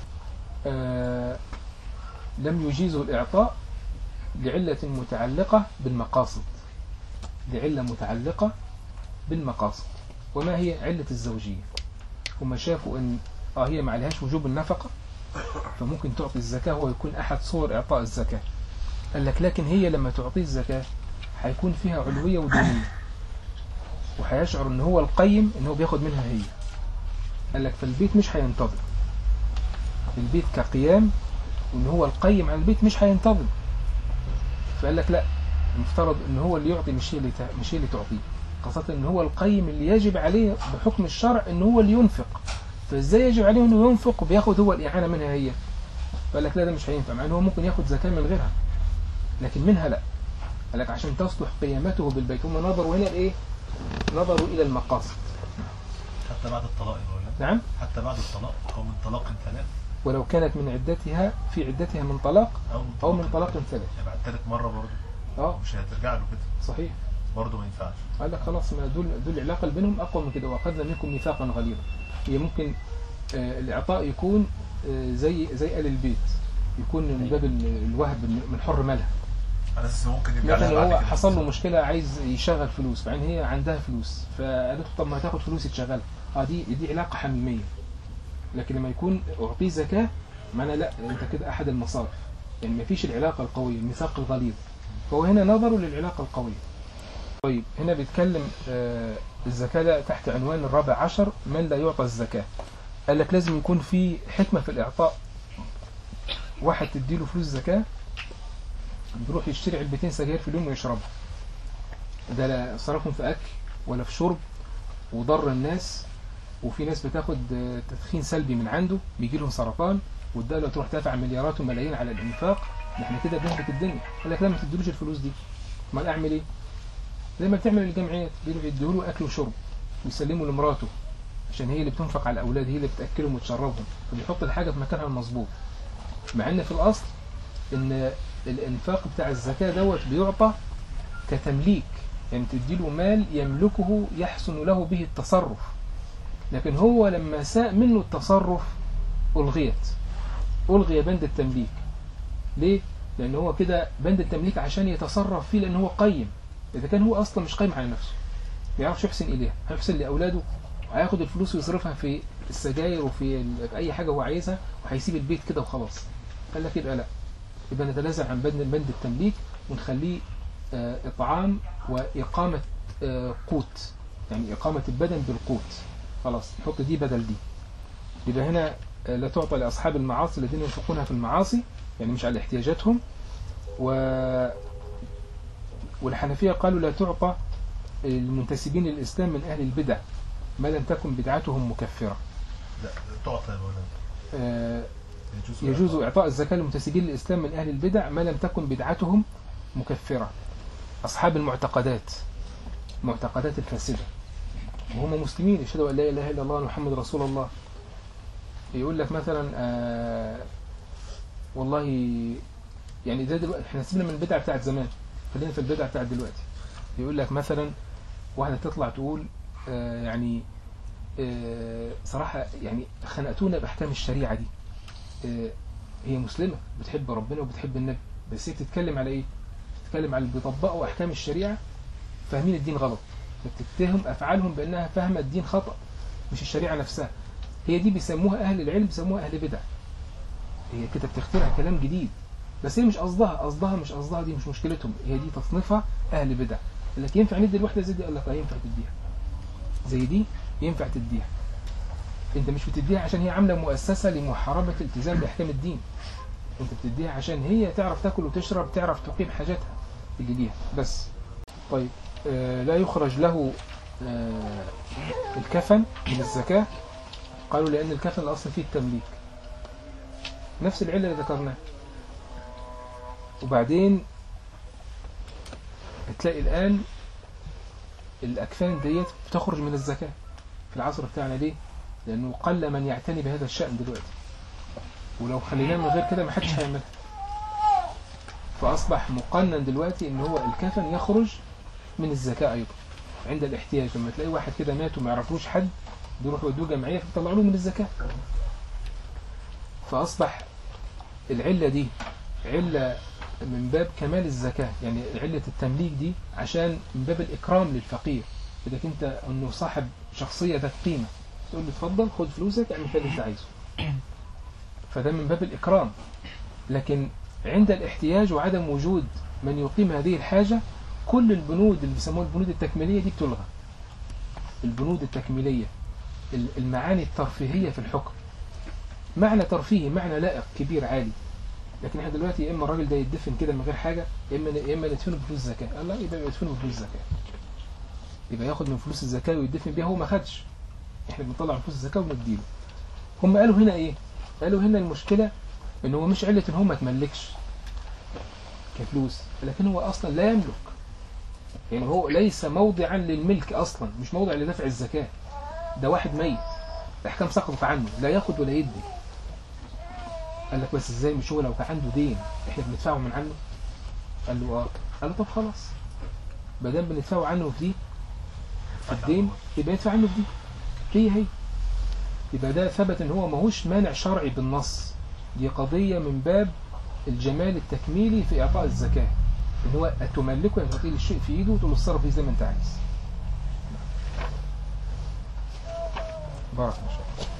آه لم يجيزه الاعطاء لعلة متعلقة بالمقاصد لعلة متعلقة بالمقاصد وما هي علة الزوجية هم شافوا ان اه هي ما عليهاش وجوب النفقة فممكن تعطي الزكاة هو يكون أحد صور إعطاء الزكاة قال لك لكن هي لما تعطي الزكاة هيكون فيها علوية ودونية وهيشعر ان هو القيم ان هو بياخد منها هي قال لك فالبيت مش هينتظم البيت كقيام وان هو القيم على البيت مش هينتظم فقال لك لا المفترض ان هو اللي يعطي مش هي اللي تع- مش هي اللي تعطيه خاصة ان هو القيم اللي يجب عليه بحكم الشرع ان هو اللي ينفق فازاي يجب عليه انه ينفق وبياخد هو الاعانة منها هي فقال لك لا ده مش هينفع مع ان هو ممكن ياخد زكاة من غيرها لكن منها لا قال لك عشان تصلح قيامته بالبيت هم نظروا هنا لايه نظروا الى المقاصد حتى بعد الطلاق يا مولانا نعم حتى بعد الطلاق أو من طلاق ثلاث ولو كانت من عدتها في عدتها من طلاق أو من او من طلاق ثلاث. ثلاث يعني بعد ثالث مرة برضه اه مش هترجع له كده صحيح برضه ما ينفعش قال لك خلاص ما دول دول العلاقه اللي بينهم اقوى من كده واخذنا منكم ميثاقا غليظا هي ممكن آه، الاعطاء يكون آه، زي زي ال البيت يكون من باب ال- الوهب من من حر مالها على أساس إنه ممكن يرجع لكن لها بعد هو كده. حصل له مشكله عايز يشغل فلوس بعدين هي عندها فلوس فقالت له طب ما تاخد فلوس تشغلها اه دي دي علاقه حميميه لكن لما يكون اعطيه زكاه معنى لا انت كده احد المصارف يعني ما فيش العلاقه القويه الميثاق الغليظ فهو هنا نظروا للعلاقه القويه طيب هنا بيتكلم آه، الزكاه ده تحت عنوان الرابع عشر من لا يعطى الزكاه قال لك لازم يكون في حكمه في الاعطاء واحد تديله فلوس زكاه بيروح يشتري علبتين سجاير في اليوم ويشربها ده لا صرفهم في اكل ولا في شرب وضر الناس وفي ناس بتاخد آه، تدخين سلبي من عنده بيجي لهم سرطان والدوله تروح تدفع مليارات وملايين على الانفاق ده احنا كده بنهلك الدنيا قال لك لا ما تديلوش الفلوس دي امال اعمل ايه زي ما بتعمل الجمعيات بيروح يديله له اكل وشرب ويسلمه لمراته عشان هي اللي بتنفق على الاولاد هي اللي بتاكلهم وتشربهم فبيحط الحاجه في مكانها المظبوط مع ان في الاصل ان الانفاق بتاع الزكاه دوت بيعطى كتمليك يعني تديله مال يملكه يحسن له به التصرف لكن هو لما ساء منه التصرف ألغيت ألغي بند التمليك ليه؟ لأن هو كده بند التمليك عشان يتصرف فيه لأن هو قيم إذا كان هو أصلا مش قيم على نفسه ما يعرفش يحسن إليها هيحسن لأولاده وهياخد الفلوس ويصرفها في السجاير وفي ال- في أي حاجة هو عايزها وهيسيب البيت كده وخلاص قال لك يبقى لا يبقى نتنازل عن بند بند التمليك ونخليه آه، إطعام وإقامة آه، قوت يعني إقامة البدن بالقوت خلاص نحط دي بدل دي يبقى هنا آه، لا تعطى لأصحاب المعاصي الذين ينفقونها في المعاصي يعني مش على احتياجاتهم و والحنفية قالوا لا تعطى المنتسبين للإسلام من أهل البدع ما لم تكن بدعتهم مكفرة لا تعطى يا مولانا آه، يجوز يجوز الإعطاء. إعطاء الزكاة للمنتسبين للإسلام من أهل البدع ما لم تكن بدعتهم مكفرة أصحاب المعتقدات معتقدات الفاسدة وهم مسلمين يشهدوا أن لا إله إلا الله ومحمد رسول الله يقول لك مثلا آه والله يعني ده دلوقتي احنا سيبنا من البدع بتاعت زمان خلينا في البدع بتاعت دلوقتي يقول لك مثلا واحدة تطلع تقول آه يعني آه صراحة يعني خنقتونا بأحكام الشريعة دي آه، هي مسلمة بتحب ربنا وبتحب النبي بس هي بتتكلم على ايه بتتكلم على اللي بيطبقوا احكام الشريعة فاهمين الدين غلط بتتهم افعالهم بانها فاهمة الدين خطأ مش الشريعة نفسها هي دي بيسموها اهل العلم بيسموها اهل بدع هي كده بتخترع كلام جديد بس هي مش قصدها قصدها مش قصدها دي مش مشكلتهم هي دي تصنيفها اهل بدع لكن ينفع ندي الواحدة زي دي قال لك اه ينفع تديها زي دي ينفع تديها انت مش بتديها عشان هي عامله مؤسسه لمحاربه الالتزام باحكام الدين انت بتديها عشان هي تعرف تاكل وتشرب تعرف تقيم حاجاتها اللي ليها بس طيب آه لا يخرج له آه الكفن من الزكاه قالوا لان الكفن الاصل فيه التمليك نفس العله اللي ذكرناها وبعدين تلاقي الان الاكفان ديت بتخرج من الزكاه في العصر بتاعنا ليه لأنه قل من يعتني بهذا الشأن دلوقتي ولو خليناه من غير كده ما حدش هيعملها فأصبح مقنن دلوقتي إن هو الكفن يخرج من الزكاة أيضا عند الاحتياج لما تلاقي واحد كده مات وما يعرفوش حد بيروحوا يودوه جمعية فبيطلعوا له من الزكاة فأصبح العلة دي علة من باب كمال الزكاة يعني علة التمليك دي عشان من باب الإكرام للفقير إذا كنت أنه صاحب شخصية ذات قيمة تقول له اتفضل خد فلوسك اعمل فيها اللي انت عايزه فده من باب الإكرام لكن عند الاحتياج وعدم وجود من يقيم هذه الحاجة كل البنود اللي بيسموها البنود التكميلية دي بتلغى البنود التكميلية ال- المعاني الترفيهية في الحكم معنى ترفيهي معنى لائق كبير عالي لكن احنا دلوقتي يا اما الراجل ده يدفن كده من غير حاجة يا اما يا اما ندفنه بفلوس زكاة قال لا يبقى يدفنه بفلوس زكاة يبقى ياخد من فلوس الزكاة ويدفن بيها هو ما خدش احنا بنطلع من فلوس الزكاة ونديله هم قالوا هنا ايه قالوا هنا المشكلة ان هو مش علة ان هو ما تملكش كفلوس لكن هو اصلا لا يملك يعني هو ليس موضعا للملك اصلا مش موضع لدفع الزكاة ده واحد ميت الاحكام سقطت عنه لا ياخد ولا يدي قال لك بس ازاي مش هو لو كان عنده دين احنا بندفعه من عنه قال له اه قال له طب خلاص ما دام بندفعه عنه في دي في الدين يبقى يدفع عنه في دي هي هي يبقى ده ثبت ان هو ماهوش مانع شرعي بالنص دي قضية من باب الجمال التكميلي في اعطاء الزكاة ان هو تملكه يعني تعطيه الشيء في ايده وتقول له اتصرف فيه زي ما انت عايز بارك الله